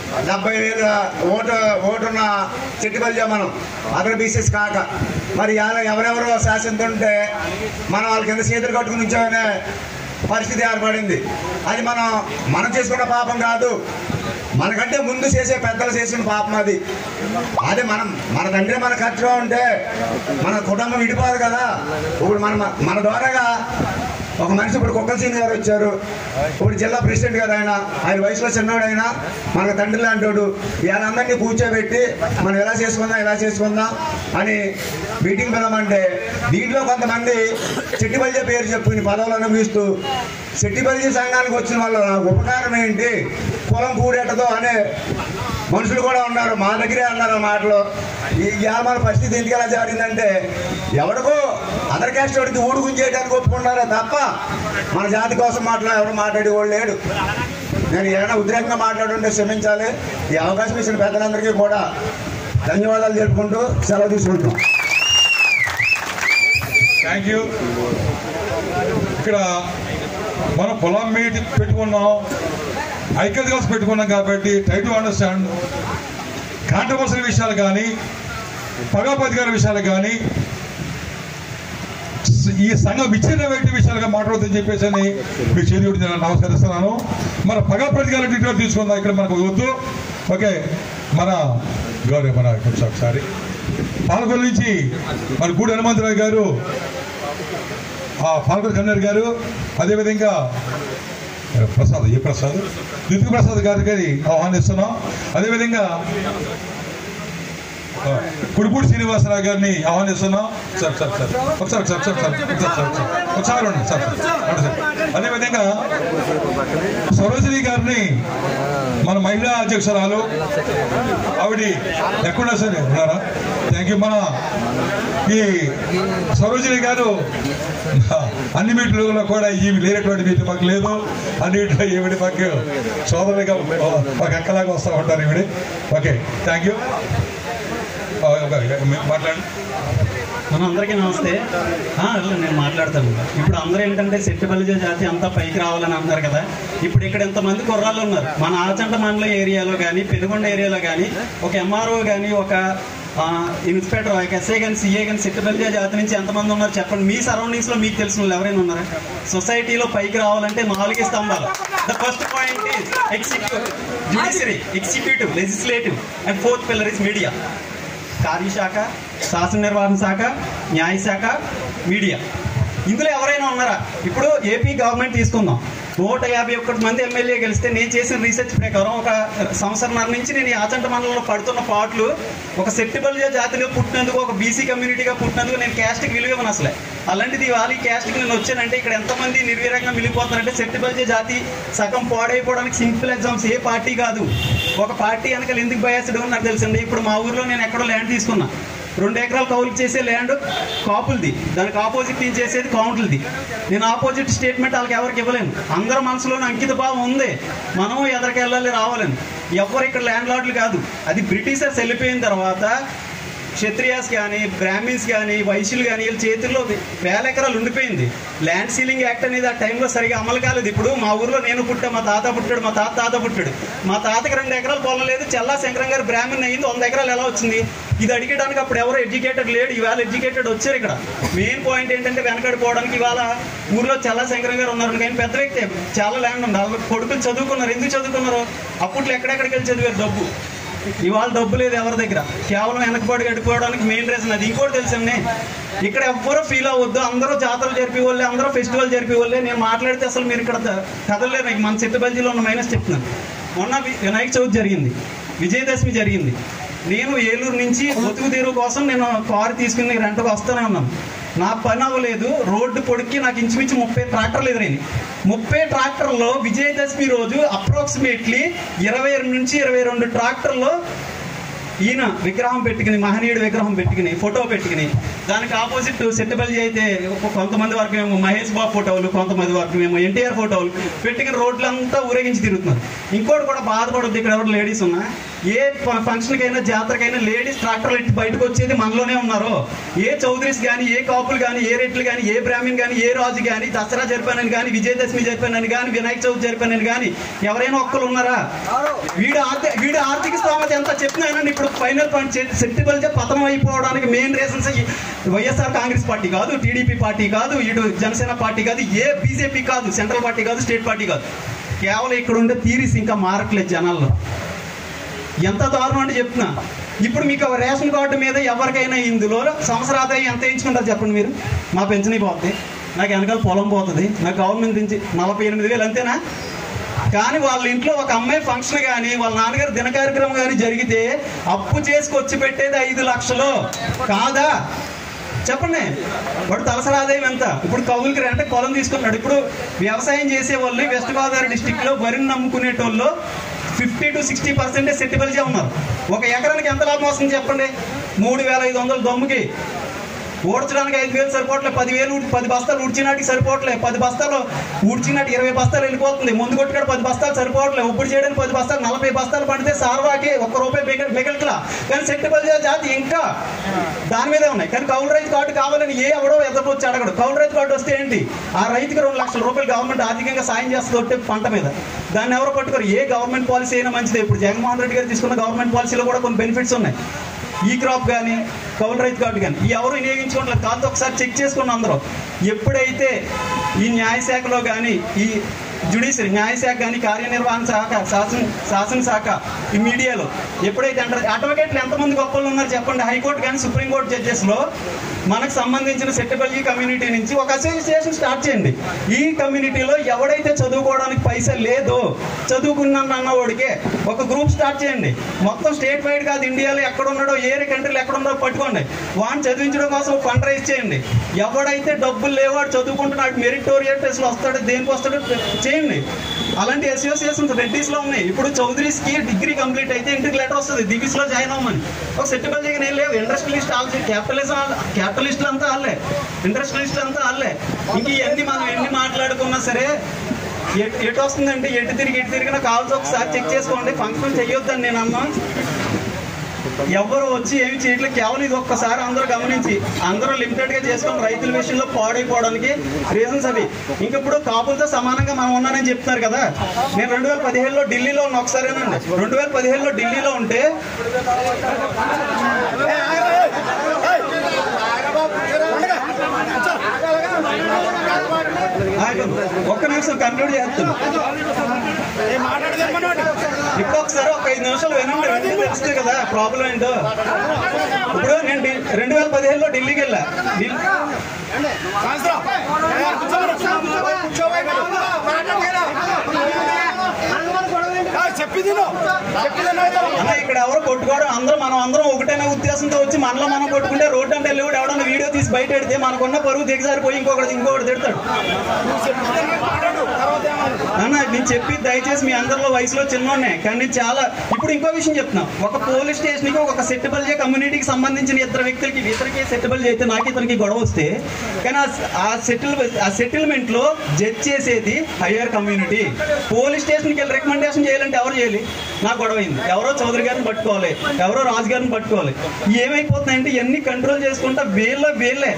డెబ్బై వేల ఓటు ఓటున్న చెట్టుబల్జా మనం అదర్ బీసెస్ కాక మరి ఇవాళ ఎవరెవరో శాసిస్తుంటే మనం వాళ్ళ కింద చేతులు కట్టుకుని ఉంచామనే పరిస్థితి ఏర్పడింది అది మనం మనం చేసుకున్న పాపం కాదు మనకంటే ముందు చేసే పెద్దలు చేసిన పాపం అది అదే మనం మన తండ్రి మన ఖర్చులో ఉంటే మన కుటుంబం విడిపోదు కదా ఇప్పుడు మన మన ద్వారాగా ఒక మనిషి ఇప్పుడు కుక్కల సింగ్ గారు వచ్చారు ఇప్పుడు జిల్లా ప్రెసిడెంట్ గారు ఆయన ఆయన వయసులో చిన్నవాడు ఆయన మనకు తండ్రి లాంటోడు వీళ్ళందరినీ కూర్చోబెట్టి మనం ఎలా చేసుకుందాం ఎలా చేసుకుందాం అని మీటింగ్ పిలవమంటే దీంట్లో కొంతమంది చెట్టిబల్జ పేరు చెప్పుకుని పదవులు అనుభవిస్తూ చెట్టిబల్జీ సంఘానికి వచ్చిన వాళ్ళ ఉపకారం ఏంటి కులం కూడేటదో అనే మనుషులు కూడా ఉన్నారు మా దగ్గరే అన్నారు ఆ మాటలు ఈ ఇవాళ మన పరిస్థితి ఎందుకు ఎలా జరిగిందంటే ఎవరికో అదర్ క్యాస్ట్ వాడికి ఊడుకుని చేయడానికి ఒప్పుకున్నారా తప్ప మన జాతి కోసం మాట్లాడే ఎవరు మాట్లాడేవాళ్ళు లేడు నేను ఏమైనా ఉద్రేకంగా మాట్లాడుంటే క్షమించాలి ఈ అవకాశం ఇచ్చిన పెద్దలందరికీ కూడా ధన్యవాదాలు తెలుపుకుంటూ సెలవు తీసుకుంటాం
థ్యాంక్ యూ ఇక్కడ మనం పొలం మీట్ పెట్టుకున్నాం ఐక్యత కలిసి పెట్టుకున్నాం కాబట్టి ట్రై టు అండర్స్టాండ్ కాంట్రవర్సల్ విషయాలు కానీ పగాపతి గారి విషయాలు కానీ ఈ సంఘం విచ్ఛిన్న వ్యక్తి విషయాలుగా మాట్లాడుతుందని చెప్పేసి అని మీ చేతి నేను నమస్కరిస్తున్నాను మన పగాపతి గారి డీటెయిల్ తీసుకుందాం ఇక్కడ మనకు వద్దు ఓకే మన గౌరవ మన కొంచెం ఒకసారి పాలకొల్లు నుంచి మన గూడి హనుమంతరావు గారు ఆ పాలకొల్లు కన్నర్ గారు అదేవిధంగా ప్రసాద్ ఏ ప్రసాద్ దితిక ప్రసాద్ గారికి ఆహ్వానిస్తున్నాం అదేవిధంగా ఆ, కుడిపూడి శ్రీనివాసరావు గారిని ఆహ్వానిస్తున్నాం సార్ సార్ సార్ ఒకసారి సార్ సార్ సార్ ఒకసారి సార్ సార్ ఒకసారి ఉండండి సార్ సార్ ఉండండి సార్ అదేవిధంగా సరోజిని గారిని మన మహిళా అధ్యక్షురాలు ఆవిడ ఎక్కడ సరే ఉన్నారా థ్యాంక్ యూ మన ఈ సరోజిని గారు అన్ని మీటింగ్లో కూడా ఈ లేనటువంటి మీటింగ్ మాకు లేదు అన్నింటిలో ఈవిడ మాకు సోదరులుగా ఒక అక్కలాగా వస్తూ ఉంటారు ఈవిడ ఓకే థ్యాంక్ యూ మాట్లాడండి
మన అందరికీ నమస్తే ఆ, అలా నేను మాట్లాడతాను ఇప్పుడు అందరూ ఏంటంటే సెట్టిపల్లి జాతి అంతా పైకి రావాలని అంటున్నారు కదా ఇప్పుడు ఇక్కడ ఎంతమంది కుర్రాళ్ళు ఉన్నారు మన ఆచంట మండల ఏరియాలో కానీ పెనుగొండ ఏరియాలో కానీ ఒక ఎంఆర్ఓ కానీ ఒక ఆ, ఇన్స్పెక్టర్ ఒక ఎస్ఐ కానీ సిఏ కానీ సెట్టిపల్లి జాతి నుంచి ఎంతమంది ఉన్నారు చెప్పండి మీ సరౌండింగ్స్ లో మీకు తెలిసిన వాళ్ళు ఎవరైనా ఉన్నారా సొసైటీలో పైకి రావాలంటే నాలుగే స్తంభాలు the first point is executive judiciary executive legislative and fourth pillar is media కార్యశాఖ శాసన నిర్వహణ శాఖ న్యాయశాఖ మీడియా ఇందులో ఎవరైనా ఉన్నారా ఇప్పుడు ఏపీ గవర్నమెంట్ తీసుకుందాం నూట యాభై ఒక్కటి మంది ఎమ్మెల్యే గెలిస్తే నేను చేసిన రీసెర్చ్ ప్రకారం ఒక సంవత్సరంన్నర నుంచి నేను ఈ ఆచంట మండలంలో పడుతున్న పాటలు ఒక సెట్టిబల్య జాతిగా పుట్టినందుకు ఒక బీసీ కమ్యూనిటీగా పుట్టినందుకు నేను క్యాస్ట్కి విలువ ఇవ్వను అసలే అలాంటిది ఇవాళ ఈ క్యాస్ట్కి నేను వచ్చానంటే ఇక్కడ ఎంతమంది నిర్వీర్యంగా మిగిలిపోతున్నారంటే సెట్టిబల్య జాతి సగం పాడైపోవడానికి సింపుల్ ఎగ్జామ్స్ ఏ పార్టీ కాదు ఒక పార్టీ వెనకాల ఎందుకు బయాస్డ్ నాకు తెలుసండి ఇప్పుడు మా ఊర్లో నేను ఎక్కడో ల్యాండ్ తీసుకున్నా రెండు ఎకరాలు కౌలు చేసే ల్యాండ్ కాపులది దానికి ఆపోజిట్ నేను చేసేది కౌంట్లది నేను ఆపోజిట్ స్టేట్మెంట్ వాళ్ళకి ఎవరికి ఇవ్వలేను అందరి మనసులోనే అంకిత భావం ఉంది మనం ఎదరికెళ్ళాలి రావాలని ఎవరు ఇక్కడ ల్యాండ్ లార్డ్లు కాదు అది బ్రిటిషర్స్ వెళ్ళిపోయిన తర్వాత క్షత్రియాస్ కానీ బ్రాహ్మిన్స్ కానీ వైశ్యులు కానీ వీళ్ళ చేతుల్లో వేల ఎకరాలు ఉండిపోయింది ల్యాండ్ సీలింగ్ యాక్ట్ అనేది ఆ టైంలో సరిగా అమలు కాలేదు ఇప్పుడు మా ఊర్లో నేను పుట్టా మా తాత పుట్టాడు మా తాత తాత పుట్టాడు మా తాతకి రెండు ఎకరాలు పొలం లేదు చల్లా శంకరం గారు బ్రాహ్మణ్ అయింది వంద ఎకరాలు ఎలా వచ్చింది ఇది అడిగడానికి అప్పుడు ఎవరు ఎడ్యుకేటెడ్ లేడు ఇవాళ ఎడ్యుకేటెడ్ వచ్చారు ఇక్కడ మెయిన్ పాయింట్ ఏంటంటే వెనకడిపోవడానికి ఇవాళ ఊర్లో చల్లా శంకరం గారు ఉన్నారు కానీ పెద్ద వ్యక్తి చాలా ల్యాండ్ ఉంది వాళ్ళ కొడుకులు చదువుకున్నారు ఎందుకు చదువుకున్నారు అప్పట్లో ఎక్కడెక్కడికి వెళ్ళి చదివారు డబ్బు ఇవాళ డబ్బు లేదు ఎవరి దగ్గర కేవలం వెనకబడి గడిపోవడానికి మెయిన్ రీజన్ అది ఇంకోటి తెలుసండి ఇక్కడ ఎవ్వరూ ఫీల్ అవ్వద్దు అందరూ జాతరలు జరిపే వాళ్ళే అందరూ ఫెస్టివల్ జరిపే వాళ్ళే నేను మాట్లాడితే అసలు మీరు ఇక్కడ ద- కదలలేరు నాకు మన చెట్టుబల్జీలో ఉన్న మైనస్ చెప్తున్నాను మొన్న వి- వినాయక చవితి జరిగింది విజయదశమి జరిగింది నేను ఏలూరు నుంచి బతుకు తీరు కోసం నేను కారు తీసుకుని రెంట్కి వస్తూనే ఉన్నాను నా పని అవ్వలేదు రోడ్డు పొడికి నాకు ఇంచుమించు ముప్పై ట్రాక్టర్లు ఎదురైంది ముప్పై ట్రాక్టర్లో విజయదశమి రోజు అప్రాక్సిమేట్లీ ఇరవై నుంచి ఇరవై రెండు ట్రాక్టర్లో ఈయన విగ్రహం పెట్టుకుని మహనీయుడు విగ్రహం పెట్టుకుని ఫోటో పెట్టుకుని దానికి ఆపోజిట్ సెట్టుబల్లి అయితే ఒక- కొంతమంది వరకు మేము మహేష్ బాబు ఫోటోలు కొంతమంది వరకు మేము ఎన్టీఆర్ ఫోటోలు పెట్టుకుని రోడ్లంతా ఊరేగించి తిరుగుతున్నారు ఇంకోటి కూడా బాధపడొద్దు ఇక్కడ ఎవరు లేడీస్ ఉన్నా ఏ ఫ- ఫంక్షన్కైనా జాతరకైనా లేడీస్ ట్రాక్టర్లు ఎట్టి బయటకు వచ్చేది మనలోనే ఉన్నారు ఏ చౌదరీస్ కానీ ఏ కాపులు కానీ ఏ రెట్లు కానీ ఏ బ్రాహ్మణ్ కానీ ఏ రాజు కానీ దసరా జరిపానని కానీ విజయదశమి జరిపానని కానీ వినాయక చవితి జరిపానని కానీ ఎవరైనా ఒక్కరు ఉన్నారా వీడు ఆర్థిక వీడు ఆర్థిక స్థోమత ఎంత చెప్పినా ఇప్పుడు ఫైనల్ పాయింట్ సెప్టిబుల్ పతనం అయిపోవడానికి main reasons YSR Congress party కాదు టీడీపీ పార్టీ కాదు ఇటు జనసేన పార్టీ కాదు ఏ బీజేపీ కాదు సెంట్రల్ పార్టీ కాదు స్టేట్ పార్టీ కాదు కేవలం ఇక్కడ ఉండే థీరీస్ ఇంకా మారట్లేదు జనాల్లో ఎంత దారుణం అంటే చెప్తున్నా ఇప్పుడు మీకు రేషన్ కార్డు మీద ఎవరికైనా ఇందులో సంవత్సర ఆదాయం ఎంత ఇచ్చుకుంటారు చెప్పండి మీరు మా పెన్షన్ పోతుంది నాకు వెనకాల పొలం పోతుంది నాకు గవర్నమెంట్ నుంచి నలభై ఎనిమిది వేలు అంతేనా కానీ వాళ్ళ ఇంట్లో ఒక అమ్మాయి ఫంక్షన్ కానీ వాళ్ళ నాన్నగారు దిన కార్యక్రమం కానీ జరిగితే అప్పు చేసుకొచ్చి పెట్టేది ఐదు లక్షలు కాదా చెప్పండి వాడు తలసరి ఆదాయం ఎంత ఇప్పుడు కవులకి అంటే పొలం తీసుకున్నాడు ఇప్పుడు వ్యవసాయం చేసే వాళ్ళు వెస్ట్ గోదావరి డిస్టిక్ లో వరిని నమ్ముకునేటోళ్ళు ఫిఫ్టీ టు సిక్స్టీ పర్సెంటేజ్ సెటిబుల్గా ఉన్నారు ఒక ఎకరానికి ఎంత లాభం వస్తుంది చెప్పండి మూడు వేల ఐదు వందల దమ్ముకి ఊడ్చడానికి ఐదు వేలు సరిపోవట్లే పదివేలు ఊడ్చి- పది బస్తాలు ఉడిచినాటికి సరిపోవట్లే పది బస్తాలు ఉడిచినట్టు ఇరవై బస్తాలు వెళ్ళిపోతుంది ముందు కొట్టుకాడు పది బస్తాలు సరిపోవట్లే ఉప్పుడు చేయడానికి పది బస్తాలు నలభై బస్తాలు పండితే సార్వాకి ఒక్క రూపాయి మిగ మిగలట్లా కానీ సెట్టిబల్ జాతి ఇంకా దాని మీదే ఉన్నాయి కానీ కౌలు రైతు కార్డు కావాలని ఏ ఎవడో ఎదురు వచ్చి అడగడు కౌలు రైతు కార్డు వస్తే ఏంటి ఆ రైతుకి రెండు లక్షల రూపాయలు గవర్నమెంట్ ఆర్థికంగా సాయం చేస్తుంది ఒకటే పంట మీద దాన్ని ఎవరు పట్టుకోరు ఏ గవర్నమెంట్ పాలసీ అయినా మంచిదే ఇప్పుడు జగన్మోహన్ రెడ్డి గారు తీసుకున్న గవర్నమెంట్ పాలసీలో కూడా కొన్ని బెనిఫిట్స్ ఉన్నాయి ఈ క్రాప్ కానీ కౌలు రైతు కార్డు కానీ ఈ ఎవరు వినియోగించుకోవట్లేదు కాదు ఒకసారి చెక్ చేసుకున్న అందరూ ఎప్పుడైతే ఈ న్యాయశాఖలో కానీ ఈ జుడిషియరీ న్యాయశాఖ కానీ కార్యనిర్వహణ శాఖ శాసన శాసనశాఖ ఈ మీడియాలో ఎప్పుడైతే అంటారు అడ్వకేట్లు ఎంతమంది గొప్పలు ఉన్నారు చెప్పండి హైకోర్టు కానీ సుప్రీంకోర్టు జడ్జెస్లో మనకు సంబంధించిన సెట్టబల్జీ కమ్యూనిటీ నుంచి ఒక అసోసియేషన్ స్టార్ట్ చేయండి ఈ కమ్యూనిటీలో ఎవడైతే చదువుకోవడానికి పైసా లేదో చదువుకున్నాను అన్నవాడికే ఒక గ్రూప్ స్టార్ట్ చేయండి మొత్తం స్టేట్ వైడ్ కాదు ఇండియాలో ఎక్కడ ఉన్నాడో ఏ కంట్రీలో ఎక్కడ ఉన్నాడో పట్టుకోండి వాడిని చదివించడం కోసం ఫండ్ రైజ్ చేయండి ఎవడైతే డబ్బులు లేవాడు చదువుకుంటున్నాడు మెరిటోరియల్ టెస్ట్ వస్తాడు దేనికి వస్తాడో చేయండి అలాంటి అసోసియేషన్స్ రెడ్డిస్ లో ఉన్నాయి ఇప్పుడు చౌదరీస్ కి డిగ్రీ కంప్లీట్ అయితే ఇంటికి లెటర్ వస్తుంది దివిస్ లో జాయిన్ అవ్వమని ఒక సెటిబుల్ చేయగా నేను లేవు ఇండస్ట్రియలిస్ట్ ఆల్సీ క్యాపిటలిజం క్యాపిటలిస్టులు అంతా వాళ్ళే ఇండస్ట్రియలిస్ట్ అంతా వాళ్ళే ఇంక ఇవన్నీ మనం ఎన్ని మాట్లాడుకున్నా సరే ఎటు ఎటు వస్తుందంటే ఎటు తిరిగి ఎటు తిరిగినా కావాల్సి ఒకసారి చెక్ చేసుకోండి ఫంక్షన్ చెయ్యొద్దని నేను అన్నా ఎవరు వచ్చి ఏమి చేయట్లేదు కేవలం ఇది ఒక్కసారి అందరూ గమనించి అందరూ లిమిటెడ్ గా చేసుకొని రైతుల విషయంలో పాడైపోవడానికి రీజన్స్ అవి ఇంక ఇప్పుడు కాపులతో సమానంగా మనం ఉన్నానని చెప్తున్నారు కదా నేను రెండు వేల పదిహేడులో ఢిల్లీలో ఉన్న ఒకసారేనండి రెండు వేల పదిహేడులో ఢిల్లీలో ఉంటే ఆగండి. ఒక్క నిమిషం కంక్లూడ్ చేస్తాను ఇప్పుడు ఒకసారి ఒక ఐదు నిమిషాలు వినండి వింటే తెలుస్తుంది కదా ప్రాబ్లం ఏంటో ఇప్పుడు నేను ఢి- రెండు వేల పదిహేడులో ఢిల్లీకి వెళ్ళా ఢిల్లీ అన్న ఇక్కడ ఎవరు కొట్టుకోవడం అందరూ మనం అందరం ఒకటైన ఉద్దేశంతో వచ్చి మనలో మనం కొట్టుకుంటే రోడ్డు అంటే వెళ్ళి కూడా ఎవడన్నా వీడియో తీసి బయట పెడితే మనకున్న పరువు దిగజారిపోయి ఇంకొకటి ఇంకొకటి తిడతాడు అన్న నేను చెప్పి దయచేసి మీ అందరిలో వయసులో చిన్నోనే కానీ నేను చాలా ఇప్పుడు ఇంకో విషయం చెప్తున్నా ఒక పోలీస్ స్టేషన్ కి ఒక సెటిబుల్ చే కమ్యూనిటీకి సంబంధించిన ఇద్దరు వ్యక్తులకి ఇద్దరికి సెటిబుల్ చేస్తే నాకు ఇతనికి గొడవ వస్తే కానీ ఆ- ఆ సెటిల్ ఆ సెటిల్మెంట్ లో జడ్జ్ చేసేది హయ్యర్ కమ్యూనిటీ పోలీస్ స్టేషన్కి వెళ్ళి రికమెండేషన్ చేయాలంటే ఎవరు చేయాలి నాకు గొడవ అయింది ఎవరో చౌదరి గారిని పట్టుకోవాలి ఎవరో రాజు గారిని పట్టుకోవాలి ఏమైపోతున్నాయంటే ఇవన్నీ కంట్రోల్ చేసుకుంటా వీళ్ళ వీళ్ళే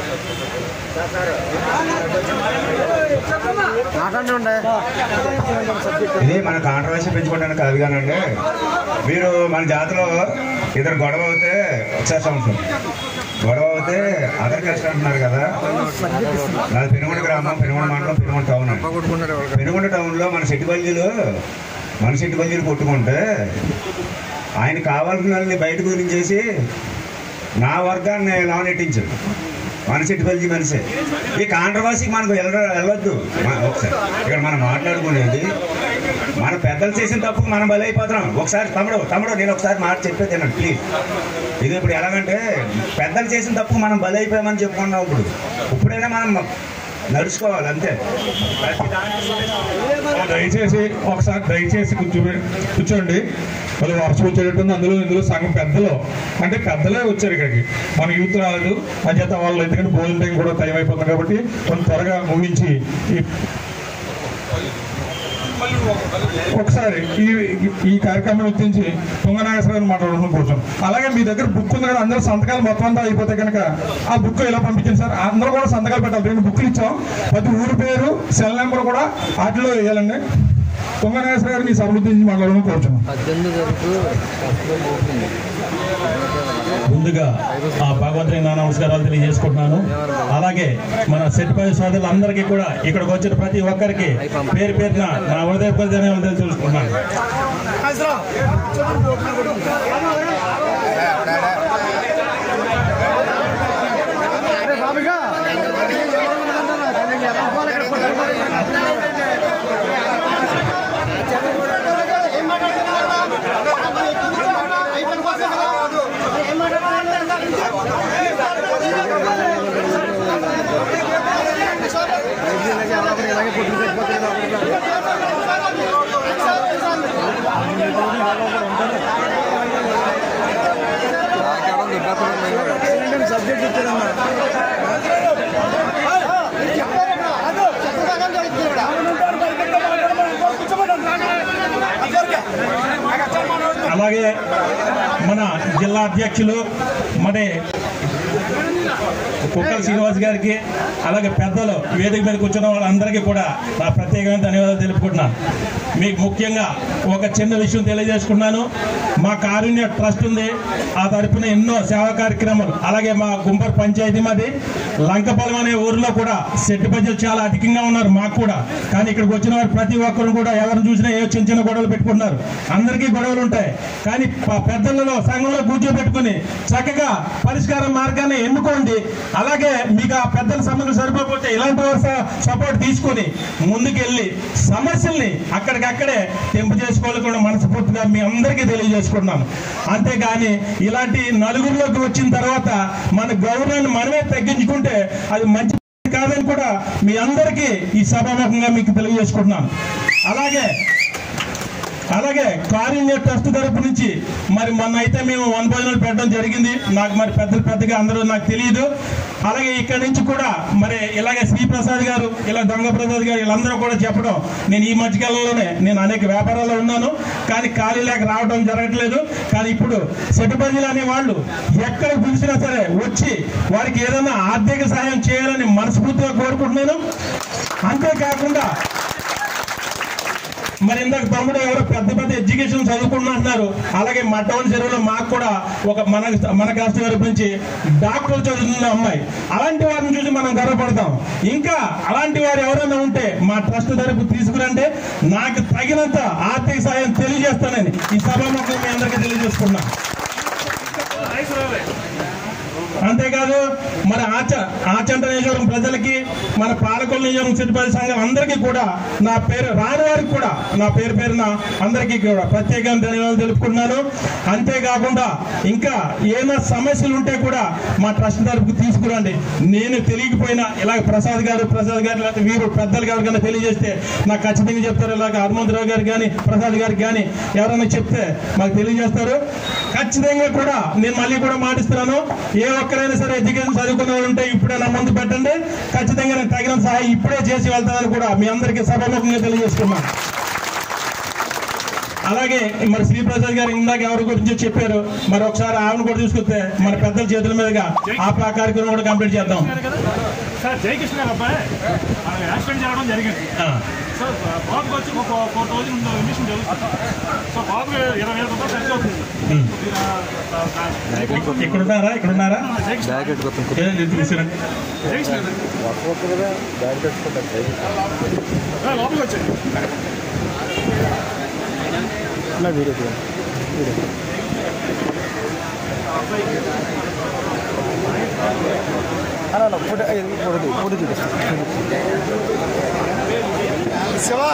ఇది మన కాంట్రవర్సీ పెంచుకోవడానికి కాదు కానండి మీరు మన జాతిలో ఇద్దరు గొడవ అవుతే ఒకసారి సంవత్సరం గొడవ అవుతే అదర్ కాస్ట్ అంటున్నారు కదా నాది పెనుగొండ గ్రామం పెనుగొండ మండలం పెనుగొండ టౌన్ పెనుగొండ టౌన్లో మన సెట్టిబల్జీలు మన సెట్టిబల్జీలు కొట్టుకుంటే ఆయన కావాల్సిన వాళ్ళని బయటకు గురించేసి నా వర్గాన్ని లోన్ ఎట్టించాడు మన సెట్టిబల్జీ మనిషే ఈ కాంట్రవర్సీకి మనకు వెళ్ళ వెళ్ళొద్దు మన- ఒకసారి ఇక్కడ మనం మాట్లాడుకునేది మన పెద్దలు చేసిన తప్పుకు మనం బలైపోతున్నాం ఒకసారి తమ్ముడు తమ్ముడు నేను ఒకసారి మాట చెప్పేది తినండి ప్లీజ్ ఇది ఇప్పుడు ఎలాగంటే పెద్దలు చేసిన తప్పుకు మనం బలైపోయామని చెప్పుకున్నాం ఇప్పుడు ఇప్పుడైనా మనం నడుచుకోవాలి అంతే
దయచేసి ఒకసారి దయచేసి కూర్చో కూర్చోండి మరి వర్షం వచ్చేటట్టుంది అందులో ఇందులో సగం పెద్దలు అంటే పెద్దలే వచ్చారు ఇక్కడికి మన యూత్ రాదు అంచేత వాళ్ళు ఎందుకంటే భోజన టైం కూడా టైం అయిపోతుంది కాబట్టి కొంచెం త్వరగా ముగించి ఈ
ఒకసారి ఈ ఈ కార్యక్రమం గురించి తుంగనాగేశ్వరరావు మాట్లాడడం కోసం అలాగే మీ దగ్గర బుక్ ఉంది కదా అందరూ సంతకాలు మొత్తం అంతా అయిపోతే కనుక ఆ బుక్ ఇలా పంపించండి సార్ అందరూ కూడా సంతకాలు పెట్టాలి రెండు బుక్లు ఇచ్చాం ప్రతి ఊరి పేరు సెల్ నెంబర్ కూడా వాటిలో వేయాలండి తుంగనాగేశ్వర గారు మీ సభ గురించి మాట్లాడడం కోరుచున్నాం
ముందుగా ఆ భగవంతుని నా నమస్కారాలు తెలియజేసుకుంటున్నాను అలాగే మన సెట్టిపల్లి సోదరులందరికీ కూడా ఇక్కడికి వచ్చిన ప్రతి ఒక్కరికి పేరు పేరున నా హృదయపూర్వక ధన్యవాదాలు తెలుసుకుంటున్నాను అలాగే మన జిల్లా అధ్యక్షులు మరి కుక్కల శ్రీనివాస్ గారికి అలాగే పెద్దలు వేదిక మీద కూర్చున్న వాళ్ళందరికీ కూడా నా ప్రత్యేకమైన ధన్యవాదాలు తెలుపుకుంటున్నాను మీకు ముఖ్యంగా ఒక చిన్న విషయం తెలియజేసుకున్నాను మా కారుణ్య ట్రస్ట్ ఉంది ఆ తరపున ఎన్నో సేవా కార్యక్రమాలు అలాగే మా గుంపర్ పంచాయతీ మాది లంకపాలెం అనే ఊరిలో కూడా సెట్టు ప్రజలు చాలా అధికంగా ఉన్నారు మాకు కూడా కానీ ఇక్కడికి వచ్చిన వారు ప్రతి ఒక్కరు కూడా ఎవరిని చూసినా ఏ చిన్న చిన్న గొడవలు పెట్టుకుంటున్నారు అందరికీ గొడవలు ఉంటాయి కానీ ప- పెద్దలలో సంఘంలో కూర్చోబెట్టుకుని చక్కగా పరిష్కార మార్గాన్ని ఎన్నుకోండి అలాగే మీకు ఆ పెద్దల సమస్యలు సరిపోతే ఇలాంటి వారి స- సపోర్ట్ తీసుకుని ముందుకెళ్ళి సమస్యల్ని అక్కడికక్కడే తెంపు చేసుకోవాలని కూడా మనస్ఫూర్తిగా మీ అందరికీ తెలియజేసుకున్నాను అంతేగాని ఇలాంటి నలుగురిలోకి వచ్చిన తర్వాత మన గౌరవాన్ని మనమే తగ్గించుకుంటే అది మంచి కాదని కూడా మీ అందరికీ ఈ సభాముఖంగా మీకు తెలియజేసుకుంటున్నాను అలాగే అలాగే కారుణ్య ట్రస్ట్ తరపు నుంచి మరి మొన్న అయితే మేము వన్ భోజనాలు పెట్టడం జరిగింది నాకు మరి పెద్దలు పెద్దగా అందరూ నాకు తెలియదు అలాగే ఇక్కడి నుంచి కూడా మరి ఇలాగే శ్రీప్రసాద్ గారు ఇలా దొంగ ప్రసాద్ గారు వీళ్ళందరూ కూడా చెప్పడం నేను ఈ మధ్యకాలంలోనే నేను అనేక వ్యాపారాల్లో ఉన్నాను కానీ ఖాళీ లేక రావడం జరగట్లేదు కానీ ఇప్పుడు సెట్టుబడిలు అనే వాళ్ళు ఎక్కడ పిలిచినా సరే వచ్చి వారికి ఏదైనా ఆర్థిక సహాయం చేయాలని మనస్ఫూర్తిగా కోరుకుంటున్నాను అంతేకాకుండా మరి ఇందాక తమ్ముడు ఎవరో పెద్ద పెద్ద ఎడ్యుకేషన్ చదువుకుంటున్నారు అలాగే మా టౌన్ చెరువులో మాకు కూడా ఒక మన మన కాస్ట్ గారి నుంచి డాక్టర్ చదువుతున్న అమ్మాయి అలాంటి వారిని చూసి మనం గర్వపడతాం ఇంకా అలాంటి వారు ఎవరైనా ఉంటే మా ట్రస్ట్ తరపు తీసుకురంటే నాకు తగినంత ఆర్థిక సాయం తెలియజేస్తానని ఈ సభాముఖం మీ అందరికీ తెలియజేసుకున్నాం అంతేకాదు మన ఆచ ఆచంట నియోజకవర్గం ప్రజలకి మన పాలకొల నియోజకవర్గం సిద్దిపల్లి సంఘం అందరికీ కూడా నా పేరు రాని వారికి కూడా నా పేరు పేరున అందరికీ కూడా ప్రత్యేకంగా ధన్యవాదాలు తెలుపుకుంటున్నాను అంతేకాకుండా ఇంకా ఏమైనా సమస్యలు ఉంటే కూడా మా ట్రస్ట్ తరపుకి తీసుకురండి నేను తెలియకపోయినా ఇలాగ ప్రసాద్ గారు ప్రసాద్ గారు లేకపోతే వీరు పెద్దలు గారు కన్నా తెలియజేస్తే నాకు ఖచ్చితంగా చెప్తారు ఇలాగ హనుమంతరావు గారు కానీ ప్రసాద్ గారికి కానీ ఎవరైనా చెప్తే మాకు తెలియజేస్తారు ఖచ్చితంగా కూడా నేను మళ్ళీ కూడా మాటిస్తున్నాను ఏ ఒక్కరైనా సరే ఎడ్యుకేషన్ చదువుకున్న వాళ్ళు ఉంటే ఇప్పుడే నా ముందు పెట్టండి ఖచ్చితంగా నేను తగిన సహాయం ఇప్పుడే చేసి వెళ్తానని కూడా మీ అందరికీ సభాముఖంగా తెలియజేస్తున్నాను అలాగే మరి శ్రీప్రసాద్ గారు ఇందాక ఎవరి గురించి చెప్పారు మరి ఒకసారి ఆవిడ కూడా తీసుకొస్తే మన పెద్దల చేతుల మీదుగా ఆ పా కార్యక్రమం కూడా కంప్లీట్ చేద్దాం
సార్ జయకృష్ణ గారు అబ్బాయి మనకి యాక్సిడెంట్ జరగడం జరిగింది సార్ బాబుకి వచ్చి ఒక ఫోర్ థౌసండ్ ముందు ఇంజక్షన్ జరుగుతుంది సో బాబుకి ఇరవై వేల రూపాయలు ఖర్చు అవుతుంది మీరు, ఆ, ఆ,
ఇక్కడ ఉన్నారా ఇక్కడ ఉన్నారా ఏదండి, ఇది తీసుకురండి.
జయకృష్ణ గారు. ఆ, లోపలికి వచ్చాయి
శివా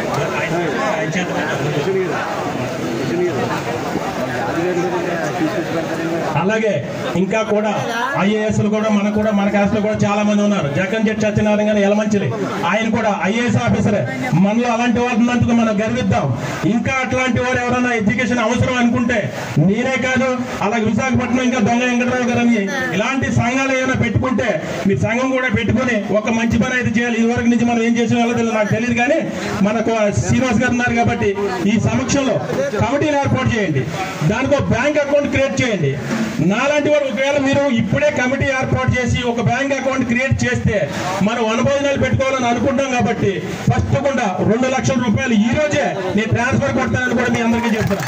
ఆయన చేతులు అలాగే ఇంకా కూడా ఐఏఎస్లు కూడా మనకు కూడా మన క్యాస్ట్ లో కూడా చాలా మంది ఉన్నారు జగన్ జెట్ సత్యనారాయణ గారు ఎలమంచిలి ఆయన కూడా ఐఏఎస్ ఆఫీసరే మనలో అలాంటి వారు ఉన్నందుకు మనం గర్విద్దాం ఇంకా అట్లాంటి వారు ఎవరైనా ఎడ్యుకేషన్ అవసరం అనుకుంటే నేనే కాదు అలాగే విశాఖపట్నం ఇంకా దొంగ వెంకటరావు గారు అని ఇలాంటి సంఘాలు ఏమైనా పెట్టుకుంటే మీ సంఘం కూడా పెట్టుకొని ఒక మంచి పని అయితే చేయాలి ఇదివరకు నుంచి మనం ఏం చేసిన వాళ్ళో తెలియదు నాకు తెలియదు కానీ మనకు శ్రీనివాస్ గారు ఉన్నారు కాబట్టి ఈ సమక్షంలో కమిటీలు ఏర్పాటు చేయండి దానికి ఒక బ్యాంక్ అకౌంట్ క్రియేట్ చేయండి నాలాంటి వారు ఒకవేళ మీరు ఇప్పుడే కమిటీ ఏర్పాటు చేసి ఒక బ్యాంక్ అకౌంట్ క్రియేట్ చేస్తే మనం అనుభవనాలు పెట్టుకోవాలని అనుకుంటాం కాబట్టి ఫస్ట్ కూడా రెండు లక్షల రూపాయలు ఈ రోజే నేను ట్రాన్స్ఫర్ కొడతానని కూడా మీ అందరికీ చెప్తున్నా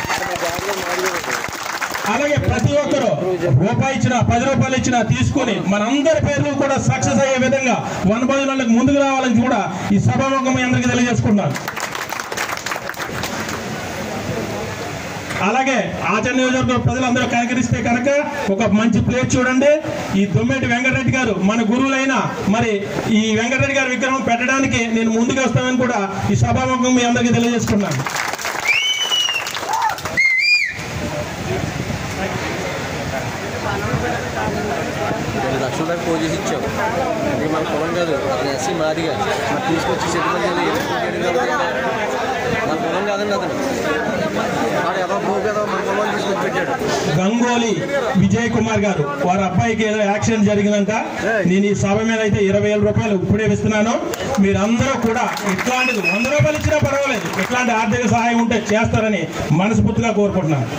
అలాగే ప్రతి ఒక్కరు రూపాయి ఇచ్చినా పది రూపాయలు ఇచ్చినా తీసుకుని మనందరి పేర్లు కూడా సక్సెస్ అయ్యే విధంగా వన్ భోజనాలకు ముందుకు రావాలని కూడా ఈ సభాముఖం మీ అందరికీ తెలియజేసుకున్నాను అలాగే ఆచరణ నియోజకవర్గ ప్రజలందరూ కనకరిస్తే కనుక ఒక మంచి ప్లేస్ చూడండి ఈ దొమ్మేటి వెంకటరెడ్డి గారు మన గురువులైన మరి ఈ వెంకటరెడ్డి గారి విగ్రహం పెట్టడానికి నేను ముందుకు వస్తానని కూడా ఈ సభాముఖం మీ అందరికీ తెలియజేసుకున్నాను
రెండు లక్షల దాకా ఫోన్ చేసి ఇచ్చాం అది మన పొలం కాదు అతను ఎస్సీ మాదిగా మరి తీసుకొచ్చి సెటిల్మెంట్ మన పొలం కాదండి అతను వాడు ఎవరో భూ కదా మన పొలం తీసుకొచ్చి పెట్టాడు
గంగోలి విజయ్ కుమార్ గారు వారి అబ్బాయికి ఏదో యాక్సిడెంట్ జరిగిందంట నేను ఈ సభ మీద అయితే ఇరవై వేల రూపాయలు ఇప్పుడే ఇస్తున్నాను మీరందరూ కూడా ఇట్లాంటిది వంద రూపాయలు ఇచ్చినా పర్వాలేదు ఇట్లాంటి ఆర్థిక సహాయం ఉంటే చేస్తారని మనస్ఫూర్తిగా కోరుకుంటున్నాను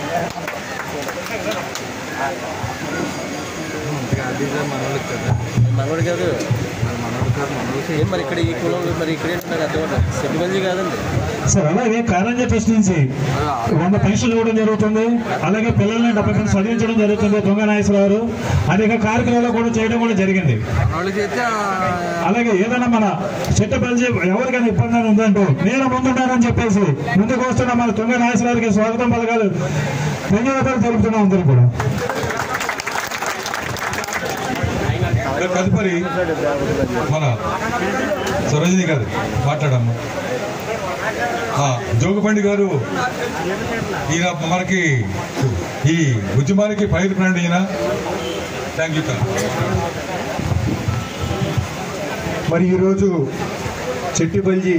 మనోడు కాదు ఏం మరి ఇక్కడ ఈ కులంలో మరి ఇక్కడ ఏంటన్నారు అర్థం సెటిల్మెంట్ కాదండి
సార్ అలాగే కారంజ ట్రస్ట్ నుంచి వంద పెన్షన్లు ఇవ్వడం జరుగుతుంది అలాగే పిల్లల్ని డెబ్బై పెన్షన్ చదివించడం జరుగుతుంది దొంగ నాగేశ్వరరావు అనేక కార్యక్రమాలు కూడా చేయడం కూడా జరిగింది అలాగే ఏదైనా మన చెట్టపల్లి ఎవరికైనా ఇబ్బంది ఉందంటూ నేను ముందున్నానని చెప్పేసి ముందుకు వస్తున్న మన దొంగ నాగేశ్వరరావుకి స్వాగతం పలకాలు ధన్యవాదాలు తెలుపుతున్నాం అందరూ కూడా
తదుపరి మన సరోజిని గారు మాట్లాడమ్మా ఆ, జోగుపండి గారు ఈయన మనకి ఈ ఉద్యమానికి ఫైర్ ఫ్రెండ్ ఈయన థ్యాంక్ యూ సార్
మరి ఈరోజు చెట్టిబల్జి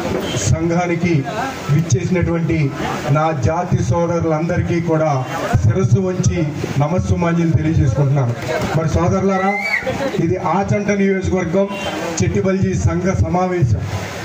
సంఘానికి విచ్చేసినటువంటి నా జాతి సోదరులందరికీ కూడా శిరస్సు వంచి నమస్సుమాంజలి తెలియజేసుకుంటున్నాను మరి సోదరులారా ఇది ఆచంట నియోజకవర్గం చెట్టిబల్జి సంఘ సమావేశం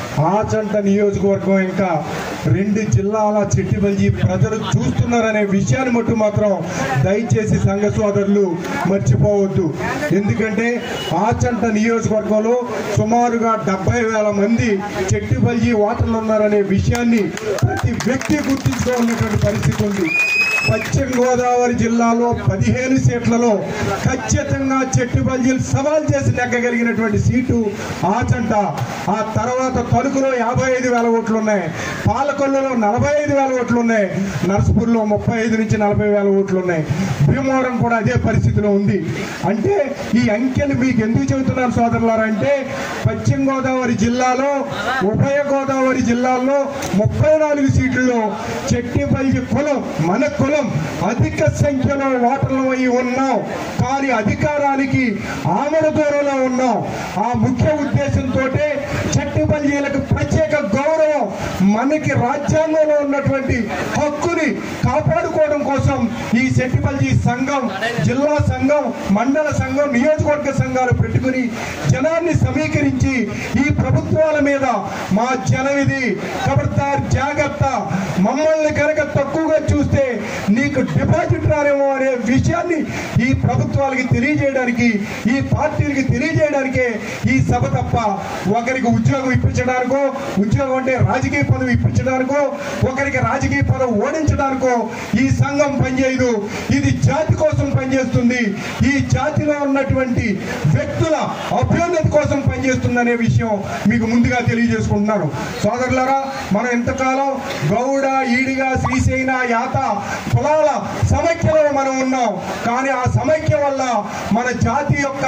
ఆచంట నియోజకవర్గం ఇంకా రెండు జిల్లాల చెట్టిబల్జి ప్రజలు చూస్తున్నారనే విషయాన్ని మట్టు మాత్రం దయచేసి సంఘ సోదరులు మర్చిపోవద్దు ఎందుకంటే ఆచంట నియోజకవర్గంలో సుమారుగా డెబ్బై వేల మంది చెట్టిబల్జి ఓటర్లు ఉన్నారనే విషయాన్ని ప్రతి వ్యక్తి గుర్తించుకోవాలన్నటువంటి పరిస్థితి ఉంది పశ్చిమ గోదావరి జిల్లాలో పదిహేను సీట్లలో ఖచ్చితంగా చెట్టుబల్జీలు సవాల్ చేసి నెగ్గగలిగినటువంటి సీటు ఆచంట ఆ తర్వాత తణుకులో యాభై ఐదు వేల ఓట్లు ఉన్నాయి పాలకొల్లులో నలభై ఐదు వేల ఓట్లు ఉన్నాయి నర్సపూర్లో ముప్పై ఐదు నుంచి నలభై వేల ఓట్లు ఉన్నాయి భీమవరం కూడా అదే పరిస్థితిలో ఉంది అంటే ఈ అంకెలు మీకు ఎందుకు చెబుతున్నాను సోదరులారా అంటే పశ్చిమ గోదావరి జిల్లాలో ఉభయ గోదావరి జిల్లాల్లో ముప్పై నాలుగు సీట్లలో చెట్టిపల్లి కులం మన కులం అధిక సంఖ్యలో ఓటర్లు అయి ఉన్నాం కానీ అధికారానికి ఆమడ దూరంలో ఉన్నాం ఆ ముఖ్య ఉద్దేశంతో చెట్టిపల్లీలకు ప్రత్యేక గౌరవం మనకి రాజ్యాంగంలో ఉన్నటువంటి హక్కుని కాపాడుకోవడం కోసం ఈ చెట్టిపల్లి సంఘం జిల్లా సంఘం మండల సంఘం నియోజకవర్గ సంఘాలు పెట్టుకుని జనాన్ని సమీకరించి ఈ ప్రభుత్వాల మీద మా జనం ఇది ఖబర్దార్ జాగ్రత్త మమ్మల్ని కనుక తక్కువగా చూస్తే నీకు డిపాజిట్ రారేమో అనే విషయాన్ని ఈ ప్రభుత్వాలకి తెలియజేయడానికి ఈ పార్టీలకి తెలియజేయడానికే ఈ సభ తప్ప ఒకరికి ఉద్యోగం ఇప్పించడానికో ఉద్యోగం అంటే రాజకీయ పదవి ఇప్పించడానికో ఒకరికి రాజకీయ పదవి ఓడించడానికో ఈ సంఘం పనిచేయదు ఇది జాతి కోసం పనిచేస్తుంది ఈ జాతిలో ఉన్నటువంటి వ్యక్తుల అభ్యున్నతి కోసం పనిచేస్తుంది అనే విషయం మీకు ముందుగా తెలియజేసుకుంటున్నాను సోదరులారా మనం ఎంతకాలం గౌడ ఈడిగా శ్రీశైన యాత కులాల సమైక్యలో మనం ఉన్నాం కానీ ఆ సమైక్య వల్ల మన జాతి యొక్క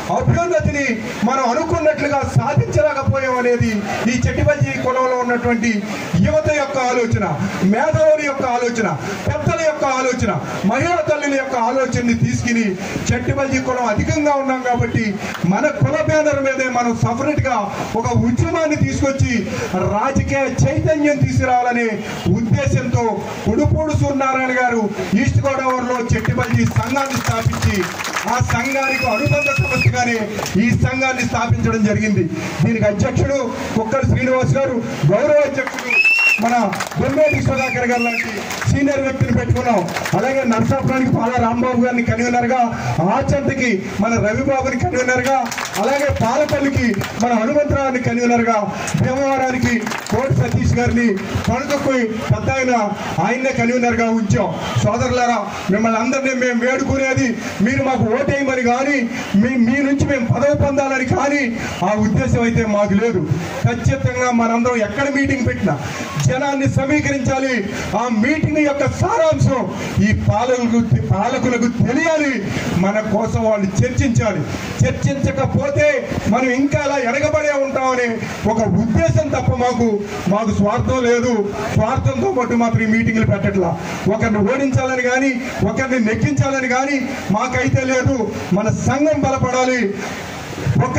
అభ్యున్నతిని మనం అనుకున్నట్లుగా సాధించలేకపోయాం అనేది ఈ చెట్టిపల్లి కులంలో ఉన్నటువంటి యువత యొక్క ఆలోచన మేధావుల యొక్క ఆలోచన పెద్దల యొక్క ఆలోచన మహిళా తల్లుల యొక్క ఆలోచనని తీసుకుని చెట్టుబల్జీ కులం అధికంగా ఉన్నాం కాబట్టి మన కుల బ్యానర్ మీదే మనం సపరేట్ గా ఒక ఉద్యమాన్ని తీసుకొచ్చి రాజకీయ చైతన్యం తీసుకురావాలనే ఉద్దేశంతో ఉడుపూడు సూర్యనారాయణ గారు ఈస్ట్ గోదావరిలో చెట్టుబల్జీ సంఘాన్ని స్థాపించి ఆ సంఘానికి అనుబంధ సంస్థగానే ఈ సంఘాన్ని స్థాపించడం జరిగింది దీనికి అధ్యక్షుడు కుక్కల శ్రీనివాస్ గారు గౌరవ అధ్యక్షుడు మన బొమ్మేటి సుధాకర్ గారు లాంటి సీనియర్ వ్యక్తిని పెట్టుకున్నాం అలాగే నర్సాపురానికి పాల రాంబాబు గారిని కన్వీనర్ గా ఆచంతకి మన రవిబాబుని కన్వీనర్ గా అలాగే పాలపల్లికి మన హనుమంతరావుని కన్వీనర్ గా భీమవరానికి కోటి సతీష్ గారిని పనుకొక్కు పెద్ద ఆయన ఆయన్నే కన్వీనర్ గా ఉంచాం సోదరులారా మిమ్మల్ని అందరినీ మేము వేడుకునేది మీరు మాకు ఓటేయమని కానీ మీ మీ నుంచి మేము పదవి పొందాలని కానీ ఆ ఉద్దేశం అయితే మాకు లేదు ఖచ్చితంగా మనందరం ఎక్కడ మీటింగ్ పెట్టినా జనాన్ని సమీకరించాలి ఆ మీటింగ్ యొక్క సారాంశం ఈ పాలకులకు పాలకులకు తెలియాలి మన కోసం వాళ్ళు చర్చించాలి చర్చించకపోతే మనం ఇంకా అలా ఎనగబడే ఉంటామనే ఒక ఉద్దేశం తప్ప మాకు మాకు స్వార్థం లేదు స్వార్థంతో పాటు మాత్రం ఈ మీటింగ్లు పెట్టట్లా ఒకరిని ఓడించాలని కానీ ఒకరిని నెక్కించాలని కానీ మాకైతే లేదు మన సంఘం బలపడాలి ఒక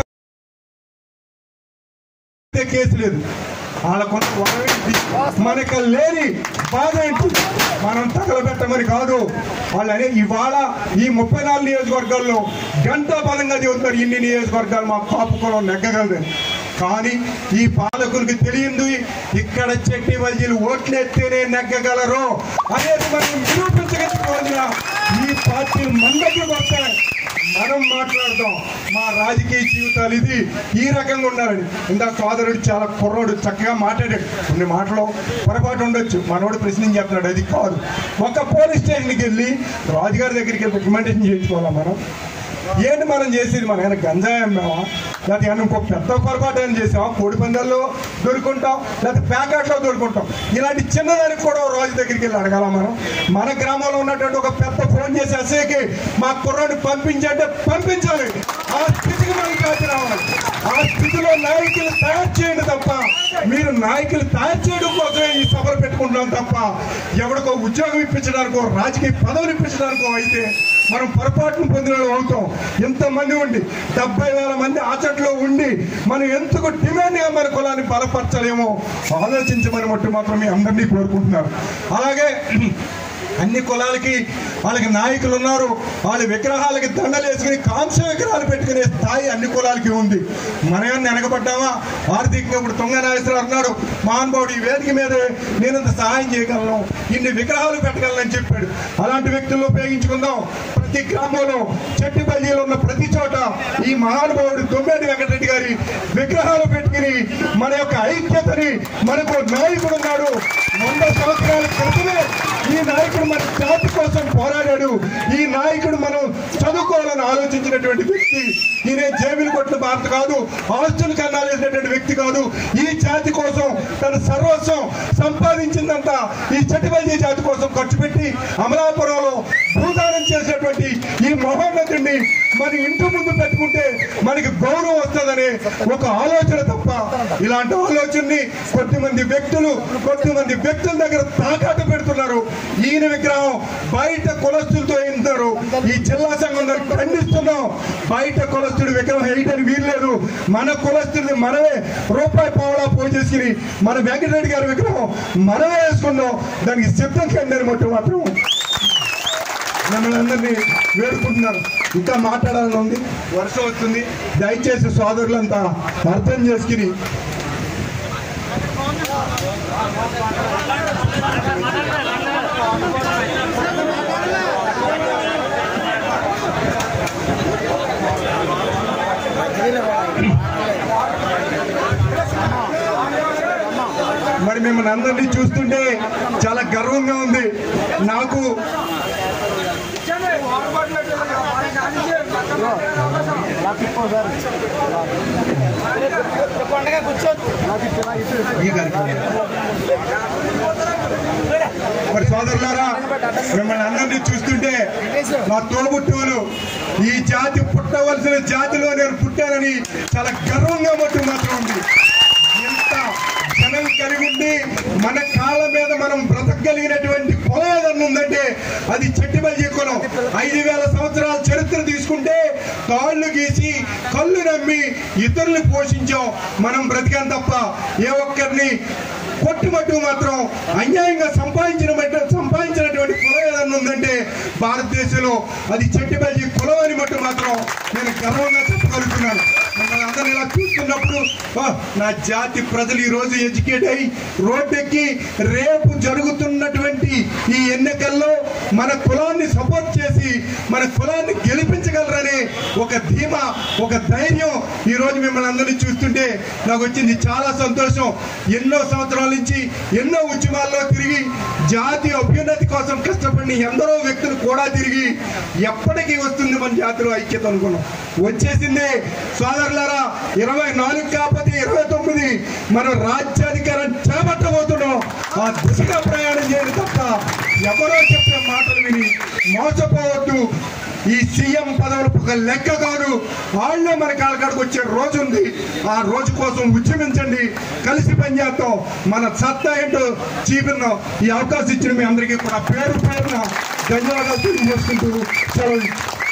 కేసు లేదు వాళ్ళకున్న వరం ఏంటి? మనకు లేని బాధ ఏంటి మనం తగలబెట్టమని కాదు వాళ్ళు అనే ఇవాళ ఈ ముప్పై నాలుగు నియోజకవర్గాల్లో గంటా బలంగా చెబుతున్నారు ఇన్ని నియోజకవర్గాలు మా కాపు కులం నెగ్గగలదని కానీ ఈ పాలకులకు తెలియదు ఇక్కడ చెట్టి వల్జీలు ఓట్లెత్తేనే నెగ్గగలరు అనేది మనం నిరూపించగలుగుకోవాలిగా ఈ పార్టీలు మన దగ్గరకు వస్తాయి మనం మాట్లాడదాం మా రాజకీయ జీవితాలు ఇది ఈ రకంగా ఉండాలని ఇందా సోదరుడు చాలా కుర్రోడు చక్కగా మాట్లాడాడు కొన్ని మాటలు పొరపాటు ఉండొచ్చు మనోడు ప్రశ్నించి చెప్తున్నాడు అది కాదు ఒక పోలీస్ స్టేషన్కి వెళ్ళి రాజుగారి దగ్గరికి వెళ్ళి రికమెండేషన్ చేయించుకోవాలా మనం ఏంటి మనం చేసేది మనం ఏమైనా గంజాయి అమ్మావా లేకపోతే ఏమైనా ఇంకో పెద్ద పొరపాటు ఏమైనా చేసామా కోడి పందాల్లో దొరుకుంటాం లేకపోతే ప్యాకెట్లో దొరుకుంటాం ఇలాంటి చిన్నదానికి కూడా ఓ రాజు దగ్గరికి వెళ్ళి అడగాల మనం మన గ్రామంలో ఉన్నటువంటి ఒక పెద్ద ఫోన్ చేసి అసేకి మా కుర్రాన్ని పంపించంటే పంపించాలి ఆ స్థితికి మనం చేసి రావాలి ఆ స్థితిలో నాయకులు తయారు చేయండి తప్ప మీరు నాయకులు తయారు చేయడం కోసమే ఈ సభలు పెట్టుకుంటున్నాం తప్ప ఎవరికో ఉద్యోగం ఇప్పించడానికో రాజకీయ పదవులు ఇప్పించడానికో అయితే మనం పొరపాటును పొందిన వాళ్ళం అవుతాం ఎంతమంది ఉండి డెబ్బై వేల మంది ఆచట్లో ఉండి మనం ఎందుకు డిమాండ్గా మన కులాన్ని బలపరచలేమో ఆలోచించమని మట్టు మాత్రం మీ అందరినీ కోరుకుంటున్నారు అలాగే అన్ని కులాలకి వాళ్ళకి నాయకులు ఉన్నారు వాళ్ళ విగ్రహాలకి దండలు వేసుకుని కాంస్య విగ్రహాలు పెట్టుకునే స్థాయి అన్ని కులాలకి ఉంది మనమేమన్నా వెనకబడ్డామా ఆర్థికంగా ఇప్పుడు తొంగ నాగేశ్వరరావు అన్నాడు మహానుభావుడు ఈ వేదిక మీదే నేనంత సహాయం చేయగలను ఇన్ని విగ్రహాలు పెట్టగలనని చెప్పాడు అలాంటి వ్యక్తులను ఉపయోగించుకుందాం ప్రతి గ్రామంలో చెట్టుపల్లిలో ఉన్న ప్రతి చోట ఈ మహానుభావుడు తొమ్మిది వెంకటరెడ్డి గారి విగ్రహాలు పెట్టుకుని మన యొక్క ఐక్యతని మనకు నాయకుడు ఉన్నాడు వంద సంవత్సరాల క్రితమే ఈ నాయకుడు మన జాతి కోసం పోరాడాడు ఈ నాయకుడు మనం చదువుకోవాలని ఆలోచించినటువంటి వ్యక్తి ఈయన జేబులు కొట్టిన భారత కాదు ఆస్తులు కన్నాలేసినటువంటి వ్యక్తి కాదు ఈ జాతి కోసం తన సర్వస్వం సంపాదించిందంతా ఈ చెట్టుబల్లి జాతి కోసం ఖర్చు పెట్టి అమలాపురంలో భూదానం చేసినటువంటి ఈ మహోన్నతుడిని మన ఇంటి ముందు పెట్టుకుంటే మనకి గౌరవం వస్తుందనే ఒక ఆలోచన తప్ప ఇలాంటి ఆలోచనని కొద్దిమంది వ్యక్తులు కొద్దిమంది వ్యక్తుల దగ్గర తాకాట పెడుతున్నారు ఈయన విగ్రహం బయట కులస్తులతో వేయించారు ఈ జిల్లా సంఘం దగ్గర ఖండిస్తున్నాం బయట కులస్తుడి విగ్రహం వేయటానికి వీల్లేదు మన కులస్తుడిని మనమే రూపాయి పావలా పోజేసుకుని మన వెంకటరెడ్డి గారి విగ్రహం మనమే వేసుకున్నాం దానికి సిద్ధం కండి మట్టు మాత్రం మిమ్మల్ని అందరినీ వేడుకుంటున్నారు ఇంకా మాట్లాడాలని ఉంది వరుస వస్తుంది దయచేసి సోదరులంతా అర్థం చేసుకుని మరి మిమ్మల్ని అందరినీ చూస్తుంటే చాలా గర్వంగా ఉంది నాకు ఈ కార్యక్రమం. మరి సోదరులారా మిమ్మల్ని అందరినీ చూస్తుంటే నా తోబుట్టువులు ఈ జాతి పుట్టవలసిన జాతిలో నేను పుట్టానని చాలా గర్వంగా మట్టు మాత్రం ఉంది ఎంత జనం కలిగి ఉండి నిలబడి మన కాళ్ళ మీద మనం బ్రతకగలిగినటువంటి పొలం ఏదన్నా ఉందంటే అది చెట్టిబల్జీ కులం ఐదు వేల సంవత్సరాల చరిత్ర తీసుకుంటే తాళ్ళు గీసి కళ్ళు నమ్మి ఇతరులు పోషించాం మనం బ్రతికాం తప్ప ఏ ఒక్కరిని కొట్టుమట్టు మాత్రం అన్యాయంగా సంపాదించిన సంపాదించినటువంటి కులం ఏదన్నా ఉందంటే భారతదేశంలో అది చెట్టిబల్జీ కులం అని మట్టు మాత్రం నేను గర్వంగా చెప్పగలుగుతున్నాను మిమ్మల్ని అందరిని ఇలా చూస్తున్నప్పుడు "ఆ, నా జాతి ప్రజలు ఈ రోజు ఎడ్యుకేట్ అయి రోడ్డెక్కి రేపు జరుగుతున్నటువంటి ఈ ఎన్నికల్లో మన కులాన్ని సపోర్ట్ చేసి మన కులాన్ని గెలిపించగలరనే ఒక ధీమా ఒక ధైర్యం ఈ రోజు మిమ్మల్ని అందరినీ చూస్తుంటే నాకు వచ్చింది చాలా సంతోషం ఎన్నో సంవత్సరాల నుంచి ఎన్నో ఉద్యమాల్లో తిరిగి జాతి అభ్యున్నతి కోసం కష్టపడిన ఎందరో వ్యక్తులు కూడా తిరిగి ఎప్పటికీ వస్తుంది మన జాతిలో ఐక్యత అనుకున్నాం వచ్చేసింది సోదరులారా ఇరవై నాలుగు కాకపోతే ఇరవై తొమ్మిది మనం రాజ్యాధికారం చేపట్టబోతున్నాం ఆ దిశగా ప్రయాణం చేయాలి తప్ప ఎవరో చెప్పే మాటలు విని మోసపోవద్దు ఈ సీఎం పదవులు ఒక లెక్క కాదు వాళ్ళే మన కాలకాడికి వచ్చే రోజు ఉంది ఆ రోజు కోసం ఉద్యమించండి కలిసి పనిచేద్దాం మన సత్తా ఏంటో చూపిద్దాం ఈ అవకాశం ఇచ్చిన మీ అందరికీ కూడా పేరు పేరున ధన్యవాదాలు తెలియజేసుకుంటూ సెలవు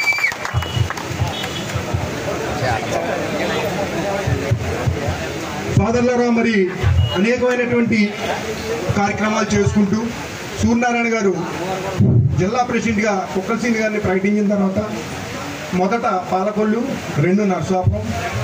సోదరులారా మరి అనేకమైనటువంటి కార్యక్రమాలు చేసుకుంటూ సూర్యనారాయణ గారు జిల్లా ప్రెసిడెంట్గా కుక్కలసీని గారిని ప్రకటించిన తర్వాత మొదట పాలకొల్లు రెండు నర్సాపురం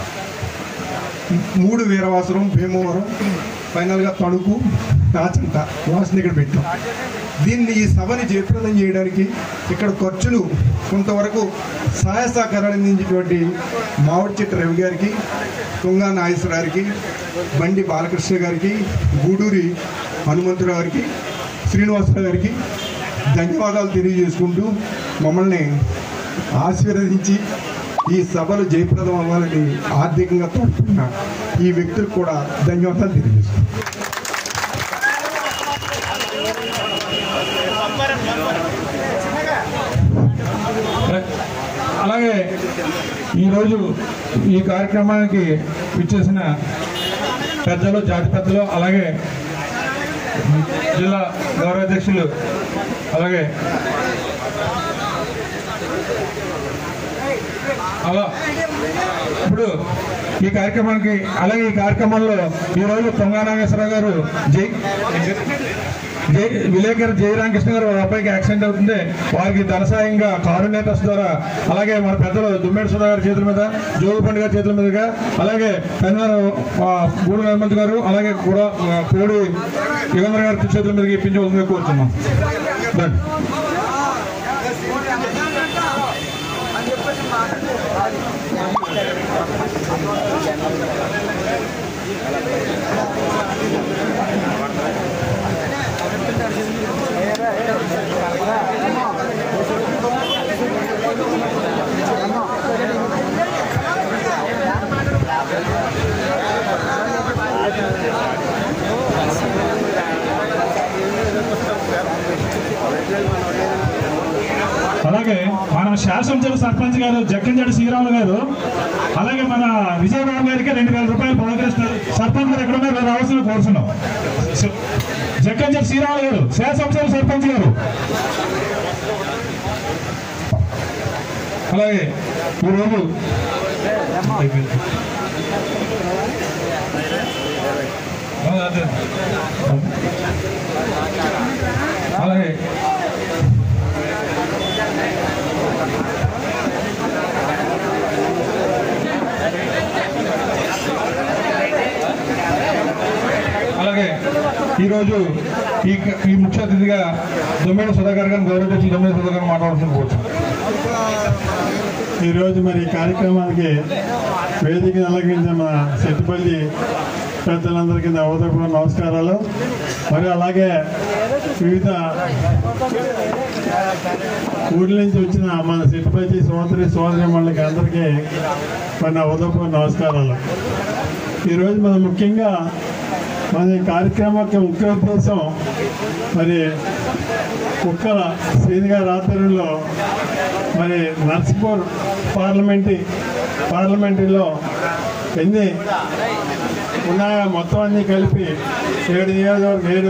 మూడు వీరవాసరం భీమవరం ఫైనల్గా తణుకు కాచంట వాసన ఇక్కడ పెట్టాం దీన్ని ఈ సభని జయప్రదం చేయడానికి ఇక్కడ ఖర్చులు కొంతవరకు సహాయ సహకారాలు అందించినటువంటి మామిడి చెట్టు రవి గారికి తుంగా నాగేశ్వర గారికి బండి బాలకృష్ణ గారికి గూడూరి హనుమంతరావు గారికి శ్రీనివాసరావు గారికి ధన్యవాదాలు తెలియజేసుకుంటూ మమ్మల్ని ఆశీర్వదించి ఈ సభలు జయప్రదం అవ్వాలని ఆర్థికంగా తోడుతున్న ఈ వ్యక్తులకు కూడా ధన్యవాదాలు తెలియజేస్తున్నాను
అలాగే ఈరోజు ఈ కార్యక్రమానికి విచ్చేసిన పెద్దలు జాతి పెద్దలు అలాగే జిల్లా గౌరవాధ్యక్షులు అలాగే అలా ఇప్పుడు ఈ కార్యక్రమానికి అలాగే ఈ కార్యక్రమంలో ఈరోజు పొంగా నాగేశ్వరరావు గారు జై జై విలేకరు జై రామకృష్ణ గారు వాళ్ళ అబ్బాయికి యాక్సిడెంట్ అవుతుంది వారికి ధన సాయంగా కారుణ్య ట్రస్ట్ ద్వారా అలాగే మన పెద్దలు దుమ్మేడు సుధా గారి చేతుల మీద జోగు పండుగ గారి చేతుల మీదుగా అలాగే కన్వీనర్ గూడు హనుమంత్ గారు అలాగే కూడా ఆ, కోడి యుగంధర్ గారి చేతుల మీదకి ఇప్పించవలసిందిగా కోరుతున్నాం రండి.
అలాగే మన శాసనసభ సర్పంచ్ గారు జక్కంజాడి శ్రీరాములు గారు అలాగే మన విజయబాబు గారికి రెండు వేల రూపాయలు బహుకరిస్తున్నారు సర్పంచ్ గారు ఎక్కడ ఉన్నారు రావాల్సిన కోరుతున్నాం జక్కంజాడి శ్రీరాములు గారు శాసనసభ సర్పంచ్ గారు
అలాగే ఈరోజు అదే. అలాగే అలాగే ఈరోజు ఈ ఈ ముఖ్య అతిథిగా దొమ్మేడ సుధాకర్ గారిని గౌరవించి దొమ్మేడ సుధాకర్ గారిని మాట్లాడాల్సిన కోరుతున్నాను
ఈరోజు మరి ఈ కార్యక్రమానికి వేదిక అలంకరించిన మన సెట్టిపల్లి పెద్దలందరికీ నా ఉదయపూర్వ నమస్కారాలు మరి అలాగే వివిధ ఊర్ల నుంచి వచ్చిన మన సెట్టిపల్లి సోదరి సోదరి వాళ్ళకి అందరికీ మరి నా ఉదయపూర్వ నమస్కారాలు ఈరోజు మనం ముఖ్యంగా మన ఈ కార్యక్రమం యొక్క ముఖ్య ఉద్దేశం మరి కుక్కల శ్రీని గారి ఆధ్వర్యంలో మరి నర్సిపూర్ పార్లమెంటరీ పార్లమెంటరీలో ఎన్ని ఉన్నాయో మొత్తం అన్నీ కలిపి ఏడు నియోజకవర్గం ఏడు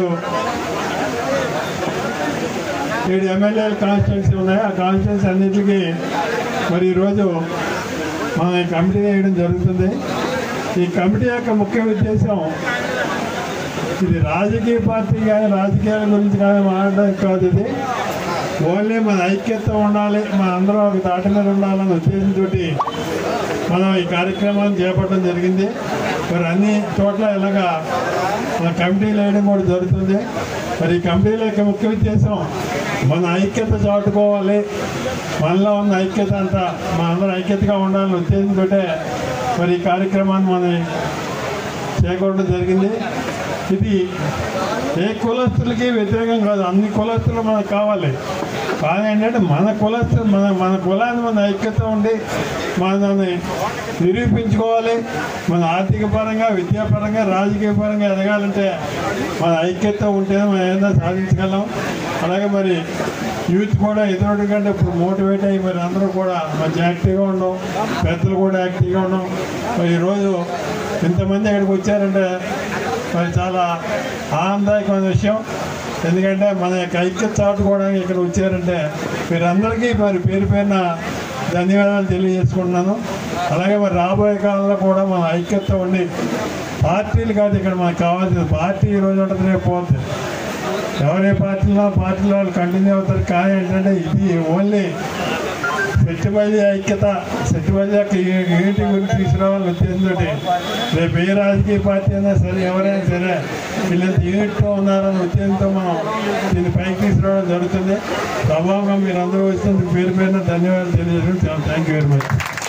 ఏడు ఎమ్మెల్యేల కాన్స్టిట్యున్సీ ఉన్నాయి ఆ కాన్స్టిట్యున్సీ అన్నింటికి మరి ఈరోజు మన ఈ కమిటీ వేయడం జరుగుతుంది ఈ కమిటీ యొక్క ముఖ్య ఉద్దేశం ఇది రాజకీయ పార్టీ కానీ రాజకీయాల గురించి కానీ మాట్లాడడానికి కాదు ఇది ఓన్లీ మన ఐక్యత ఉండాలి మన అందరం ఒక తాటి మీద ఉండాలన్న ఉద్దేశంతో మనం ఈ కార్యక్రమాన్ని చేపట్టడం జరిగింది మరి అన్ని చోట్ల ఇలాగా మన కమిటీలు వేయడం కూడా జరుగుతుంది మరి ఈ కమిటీల యొక్క ముఖ్య ఉద్దేశం మన ఐక్యత చాటుకోవాలి మనలో ఉన్న ఐక్యత అంతా మన అందరం ఐక్యతగా ఉండాలని ఉద్దేశంతో మరి ఈ కార్యక్రమాన్ని మనం చేకూడడం జరిగింది ఇది ఏ కులస్తులకి వ్యతిరేకం కాదు అన్ని కులస్తులు మనకు కావాలి కానీ ఏంటంటే మన కులస్తు మన మన కులాన్ని మన ఐక్యత ఉండి మనల్ని నిరూపించుకోవాలి మన ఆర్థిక పరంగా విద్యాపరంగా రాజకీయ పరంగా ఎదగాలంటే మన ఐక్యత ఉంటేనే మనం ఏదైనా సాధించగలం అలాగే మరి యూత్ కూడా ఇతరుడి కంటే ఇప్పుడు మోటివేట్ అయ్యి మరి అందరూ కూడా మంచి యాక్టివ్గా ఉండడం పెద్దలు కూడా యాక్టివ్గా ఉండడం మరి ఈరోజు ఇంతమంది ఇక్కడికి వచ్చారంటే మరి చాలా ఆనందదాయకమైన విషయం ఎందుకంటే మన యొక్క ఐక్యత చాటుకోవడానికి ఇక్కడ వచ్చారంటే మీరందరికీ మరి పేరు పేరున ధన్యవాదాలు తెలియజేసుకుంటున్నాను అలాగే మరి రాబోయే కాలంలో కూడా మన ఐక్యత ఉండి పార్టీలు కాదు ఇక్కడ మనకు కావాల్సింది పార్టీ ఈ రోజు ఉంటుంది రేపు పోతుంది ఎవరే పార్టీలో పార్టీలో వాళ్ళు కంటిన్యూ అవుతారు కానీ ఏంటంటే ఇది ఓన్లీ సెట్టుబడి ఐక్యత సెట్టుబడి యొక్క యూనిటీ గురించి తీసుకురావాలని ఉద్దేశంతో రేపు ఏ రాజకీయ పార్టీ అయినా సరే ఎవరైనా సరే వీళ్ళంత యూనిట్తో ఉన్నారన్న ఉద్దేశంతో మనం దీన్ని పైకి తీసుకురావడం జరుగుతుంది ప్రభావంగా మీరు అందరూ వచ్చినందుకు పేరు పేరున ధన్యవాదాలు తెలియజేయడం థ్యాంక్ యూ వెరీ మచ్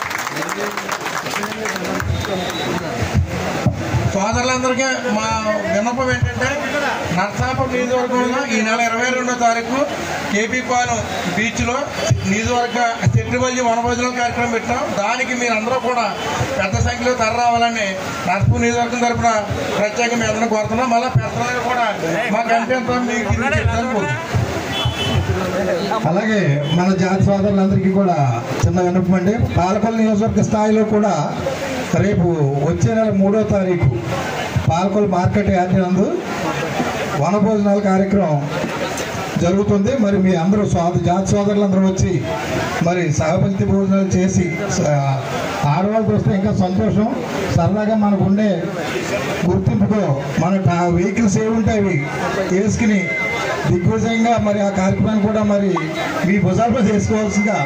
సోదరులందరికీ మా విన్నపం ఏంటంటే నర్సాపురం నియోజకవర్గంలో ఈ నెల ఇరవై రెండో తారీఖు కేపీ పాలెం బీచ్లో నియోజకవర్గ చెట్టుబల్లి వనభోజనం కార్యక్రమం పెట్టినాం దానికి మీరందరూ కూడా పెద్ద సంఖ్యలో తరరావాలని నర్సపూర్ నియోజకవర్గం తరఫున ప్రత్యేకంగా మీ అందరూ కోరుతున్నాం మళ్ళీ పెద్దలు కూడా మా కంటెంట్ మీకు ఇది చెప్తాను కోరుతున్నాం.
అలాగే మన జాతి సోదరులందరికీ కూడా చిన్న విన్నపం అండి పాలకొల్లు నియోజకవర్గ స్థాయిలో కూడా రేపు వచ్చే నెల మూడో తారీఖు పాలకొల్లు మార్కెట్ యార్డ్ నందు వనభోజనాల కార్యక్రమం జరుగుతుంది మరి మీ అందరూ సోద జాతి సోదరులందరూ వచ్చి మరి సహపంక్తి భోజనాలు చేసి స- ఆడవాళ్ళకి వస్తే ఇంకా సంతోషం సరదాగా మనకు ఉండే గుర్తింపుతో మన టా- వెహికల్స్ ఏముంటాయి అవి వేసుకుని దిగ్విజయంగా మరి ఆ కార్యక్రమాన్ని కూడా మరి మీ భుజాలపై చేసుకోవాల్సిందిగా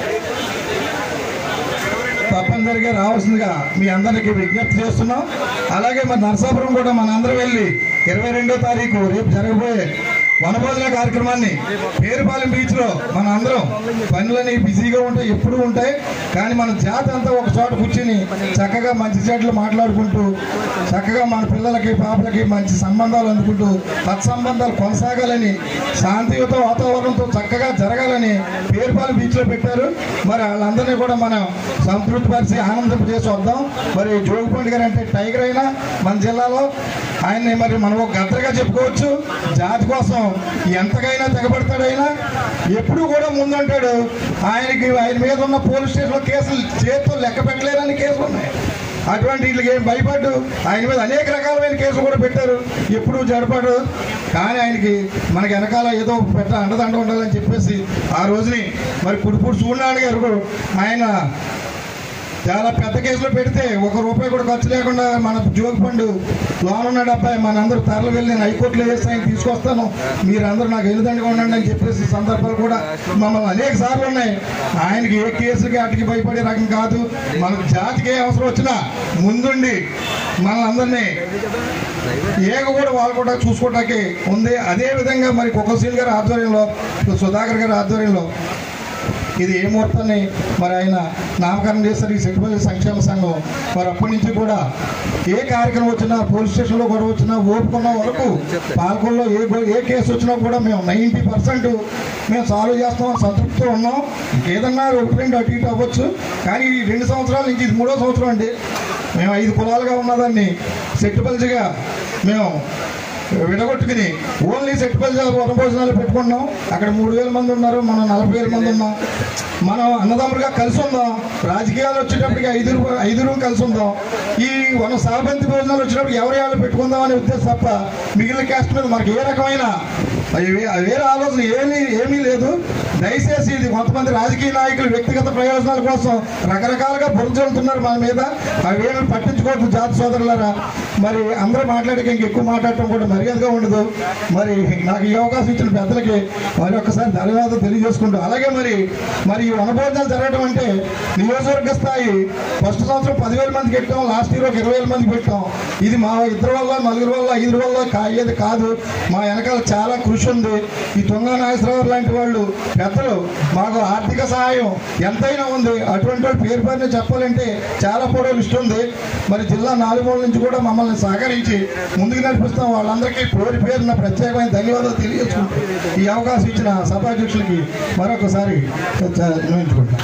తప్పనిసరిగా రావాల్సిందిగా మీ అందరికీ విజ్ఞప్తి చేస్తున్నాం అలాగే మరి నరసాపురం కూడా మన అందరం వెళ్ళి ఇరవై రెండో తారీఖు రేపు జరగబోయే వనభోజన కార్యక్రమాన్ని పేరుపాలెం బీచ్లో మన అందరం పనులని బిజీగా ఉంటాయి ఎప్పుడూ ఉంటాయి కానీ మన జాతి అంతా ఒక చోట కూర్చుని చక్కగా మంచి చెట్లు మాట్లాడుకుంటూ చక్కగా మన పిల్లలకి పాపలకి మంచి సంబంధాలు అందుకుంటూ సత్సంబంధాలు కొనసాగాలని శాంతియుత వాతావరణంతో చక్కగా జరగాలని పేరుపాలెం బీచ్లో పెట్టారు మరి వాళ్ళందరినీ కూడా మనం సంతృప్తిపరిచి ఆనందం చేసి వద్దాం మరి జోగిపండి గారు అంటే టైగర్ అయినా మన జిల్లాలో ఆయన్ని మరి మనం ఒక గద్దరగా చెప్పుకోవచ్చు జాతి కోసం ఎంతకైనా తెగబడతాడైనా ఎప్పుడు కూడా ముందుంటాడు ఆయనకి ఆయన మీద ఉన్న పోలీస్ స్టేషన్లో కేసులు చేతులు లెక్క పెట్టలేరని కేసులు ఉన్నాయి అటువంటి వీళ్ళకి ఏం భయపడ్డు ఆయన మీద అనేక రకాలమైన కేసులు కూడా పెట్టారు ఎప్పుడు జడపడు కానీ ఆయనకి మనకి వెనకాల ఏదో పెట్ట అండదండ ఉండాలని చెప్పేసి ఆ రోజుని మరి పుడుపుడు చూడాడు గారు ఆయన చాలా పెద్ద కేసులో పెడితే ఒక రూపాయి కూడా ఖర్చు లేకుండా మన జోగి పండు లోన్ ఉన్నాడు అబ్బాయి మనందరూ తరలి వెళ్ళి నేను హైకోర్టులో వేసి ఆయన తీసుకొస్తాను మీరందరూ నాకు ఎల్లుదండగా ఉండండి అని చెప్పేసి సందర్భాలు కూడా మమ్మల్ని అనేక సార్లు ఉన్నాయి ఆయనకి ఏ కేసులకి అటుకి భయపడే రకం కాదు మనకు జాతికి ఏ అవసరం వచ్చినా ముందుండి మనల్ని ఏగ కూడా వాళ్ళు కూడా చూసుకోవడానికి ఉంది అదే విధంగా మరి కుక్కసీల్ గారి ఆధ్వర్యంలో సుధాకర్ గారి ఆధ్వర్యంలో ఇది ఏ ముహూర్తాన్ని మరి ఆయన నామకరణం చేశారు ఈ సెక్రటరీ సంక్షేమ సంఘం మరి అప్పటి నుంచి కూడా ఏ కార్యక్రమం వచ్చినా పోలీస్ స్టేషన్లో గొడవ వచ్చినా ఓపుకున్న వరకు పాల్గొల్లో ఏ గొ- ఏ కేసు వచ్చినా కూడా మేము నైంటీ పర్సెంట్ మేము సాల్వ్ చేస్తామని సంతృప్తితో ఉన్నాం ఏదన్నా ఒకటి రెండు అటు ఇటు అవ్వచ్చు కానీ ఈ రెండు సంవత్సరాల నుంచి ఇది మూడో సంవత్సరం అండి మేము ఐదు కులాలుగా ఉన్నదాన్ని సెట్టుపల్చిగా మేము
విడగొట్టుకుని ఓన్లీ సెట్పల్లి వనభోజనాలు పెట్టుకున్నాం అక్కడ మూడు వేల మంది ఉన్నారు మనం నలభై వేల మంది ఉన్నాం మనం అన్నదమ్ములుగా కలిసి ఉందాం రాజకీయాలు వచ్చేటప్పటికి ఐదురు ఐదురు కలిసి ఉందాం ఈ వన సాబంతి భోజనాలు వచ్చినప్పుడు ఎవరి వాళ్ళు పెట్టుకుందాం అనే ఉద్దేశం తప్ప మిగిలిన క్యాస్ట్ మీద మనకి ఏ రకమైన అవి వే- వేరే ఆలోచన ఏమీ ఏమీ లేదు దయచేసి ఇది కొంతమంది రాజకీయ నాయకులు వ్యక్తిగత ప్రయోజనాల కోసం రకరకాలుగా బురజలుతున్నారు మన మీద అవేమి పట్టించుకోవద్దు జాతి సోదరులారా మరి అందరూ మాట్లాడక ఇంకెక్కువ మాట్లాడటం కూడా మర్యాదగా ఉండదు మరి నాకు ఈ అవకాశం ఇచ్చిన పెద్దలకి మరి ఒక్కసారి ధన్యవాదాలు తెలియజేసుకుంటూ అలాగే మరి మరి ఈ వనభోజనాలు జరగడం అంటే నియోజకవర్గ స్థాయి ఫస్ట్ సంవత్సరం పదివేల మందికి పెట్టాం లాస్ట్ ఇయర్ ఒక ఇరవై వేల మందికి పెట్టాం ఇది మా ఇద్దరు వల్ల నలుగురు వల్ల ఐదు వల్ల కాయేది కాదు మా వెనకాల చాలా కృషి ఉంది ఈ తుంగ నాగేశ్వరరావు లాంటి వాళ్ళు పెద్దలు మాకు ఆర్థిక సహాయం ఎంతైనా ఉంది అటువంటి వాళ్ళు పేరు పేరునే చెప్పాలంటే చాలా పొడవు లిస్ట్ ఉంది మరి జిల్లా నాలుగు నుంచి కూడా మమ్మల్ని సహకరించి ముందుకు నడిపిస్తాం వాళ్ళందరికీ పేరు పేరున ప్రత్యేకమైన ధన్యవాదాలు తెలియజేసుకుంటూ ఈ అవకాశం ఇచ్చిన సభాధ్యక్షులకి మరొకసారి నిర్ణయించుకుంటాం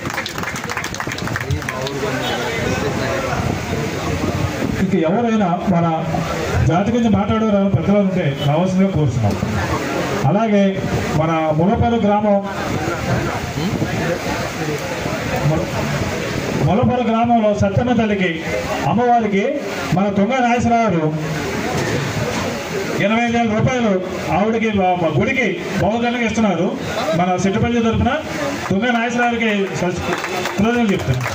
ఇంక ఎవరైనా మన జాతి గురించి మాట్లాడేవారు పెద్దలు ఉంటే రావాల్సిందిగా కోరుతున్నాం అలాగే మన ములపల్లి గ్రామం ముల- ములపల్లి గ్రామంలో సత్యమ్మ తల్లికి అమ్మవారికి మన తుంగ నాగేశ్వరరావు ఎనభై ఐదు వేల రూపాయలు ఆవిడకి మా- మా గుడికి బహుదనంగా ఇస్తున్నారు మన సిట్టుపల్లి తరఫున తుంగ నాగేశ్వరరావుకి కృతజ్ఞతలు చెప్తున్నాను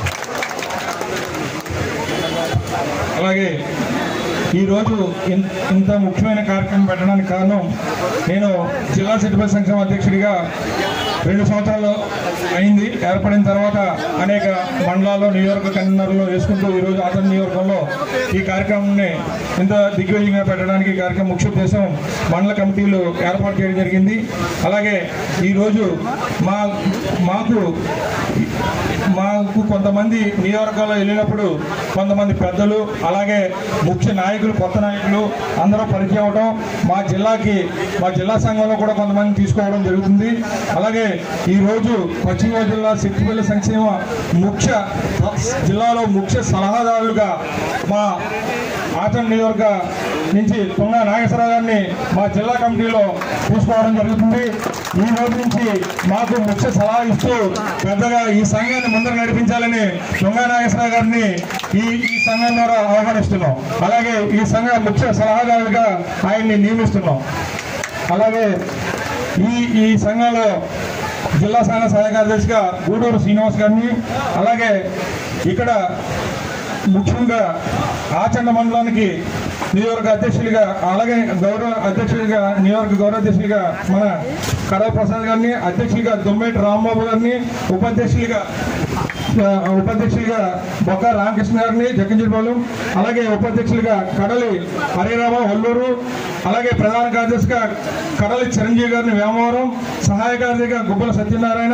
అలాగే ఈరోజు ఇన్- ఇంత ముఖ్యమైన కార్యక్రమం పెట్టడానికి కారణం నేను జిల్లా సెటిల్మెంట్ సంక్షేమ అధ్యక్షుడిగా రెండు సంవత్సరాలు అయింది ఏర్పడిన తర్వాత అనేక మండలాల్లో నియోజక కన్వీనర్లు వేసుకుంటూ ఈరోజు ఆచరణ నియోజకంలో ఈ కార్యక్రమాన్ని ఇంత దిగ్విజయంగా పెట్టడానికి ఈ కార్యక్రమం ముఖ్య ఉద్దేశం మండల కమిటీలు ఏర్పాటు చేయడం జరిగింది అలాగే ఈరోజు మా మాకు మాకు కొంతమంది నియోజకవర్గాల్లో వెళ్ళినప్పుడు కొంతమంది పెద్దలు అలాగే ముఖ్య నాయకులు కొత్త నాయకులు అందరూ పరిచయం అవడం మా జిల్లాకి మా జిల్లా సంఘంలో కూడా కొంతమంది తీసుకోవడం జరుగుతుంది అలాగే ఈరోజు పశ్చిమ గోదావరి జిల్లా సిట్టిపల్లి సంక్షేమ ముఖ్య జిల్లాలో ముఖ్య సలహాదారులుగా మా ఆచరణ నియోజక నుంచి తుంగ నాగేశ్వరరావు గారిని మా జిల్లా కమిటీలో తీసుకోవడం జరుగుతుంది ఈ రోజు నుంచి మాకు ముఖ్య సలహా ఇస్తూ పెద్దగా ఈ సంఘాన్ని ముందర నడిపించాలని తుంగ నాగేశ్వరరావు గారిని ఈ ఈ సంఘం ద్వారా ఆహ్వానిస్తున్నాం అలాగే ఈ సంఘ ముఖ్య సలహాదారులుగా ఆయన్ని నియమిస్తున్నాం అలాగే ఈ ఈ సంఘంలో జిల్లా సంఘ సహాయ కార్యదర్శిగా గూడూరు శ్రీనివాస్ గారిని అలాగే ఇక్కడ ముఖ్యంగా ఆచండ మండలానికి నియోజక అధ్యక్షులుగా అలాగే గౌరవ అధ్యక్షులుగా నియోజక గౌరవ అధ్యక్షులుగా మన కడవ ప్రసాద్ గారిని అధ్యక్షులుగా దుమ్మేటి రాంబాబు గారిని ఉపాధ్యక్షులుగా ఆ, ఉపాధ్యక్షులుగా బొక్క రామకృష్ణ గారిని జగ్గంజిపాలెం అలాగే ఉపాధ్యక్షులుగా కడలి హరిరామ వల్లూరు అలాగే ప్రధాన కార్యదర్శిగా కడలి చిరంజీవి గారిని వేమవరం సహాయ కార్యదర్శిగా గుబ్బల సత్యనారాయణ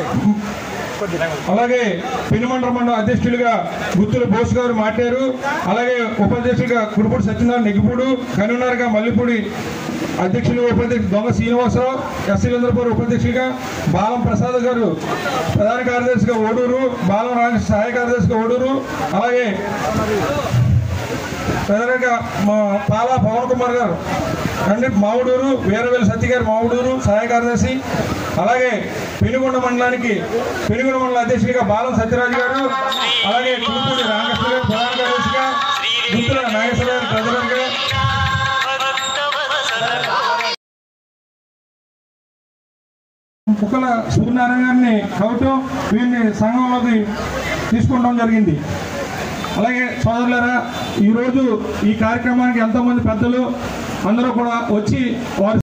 అలాగే పెనుమండ్ర మండల అధ్యక్షులుగా గుత్తుల బోస్ గారు మాట్లారు అలాగే ఉపాధ్యక్షులుగా కురుపూడి సత్యనారాయణ నెగ్గిపూడు కన్వీనర్గా మల్లిపూడి అధ్యక్షులు ఉపాధ్యక్షులు దొంగ శ్రీనివాసరావు ఎస్సీ చంద్రపూర్ ఉపాధ్యక్షులుగా బాలం ప్రసాద్ గారు ప్రధాన కార్యదర్శిగా ఓడూరు బాలం రాజ సహాయ కార్యదర్శిగా ఓడూరు అలాగే ప్రధానంగా మా పాలా పవన్ కుమార్ గారు అంటే మావుడూరు వీరవేలు సత్య గారు మావుడూరు సహాయ కార్యదర్శి అలాగే పెనుగొండ మండలానికి పెనుగొండ మండల అధ్యక్షుడిగా బాలం సత్యరాజు గారు అలాగే కులుపూడి రామకృష్ణ గారు ప్రధాన కార్యదర్శిగా గుత్తుల నాగేశ్వర గారు ట్రెజరర్గా కుక్కల సూర్యనారాయణ గారిని కవటం వీరిని సంఘంలోకి తీసుకోవడం జరిగింది అలాగే సోదరులారా ఈరోజు ఈ కార్యక్రమానికి ఎంతోమంది పెద్దలు అందరూ కూడా వచ్చి వారి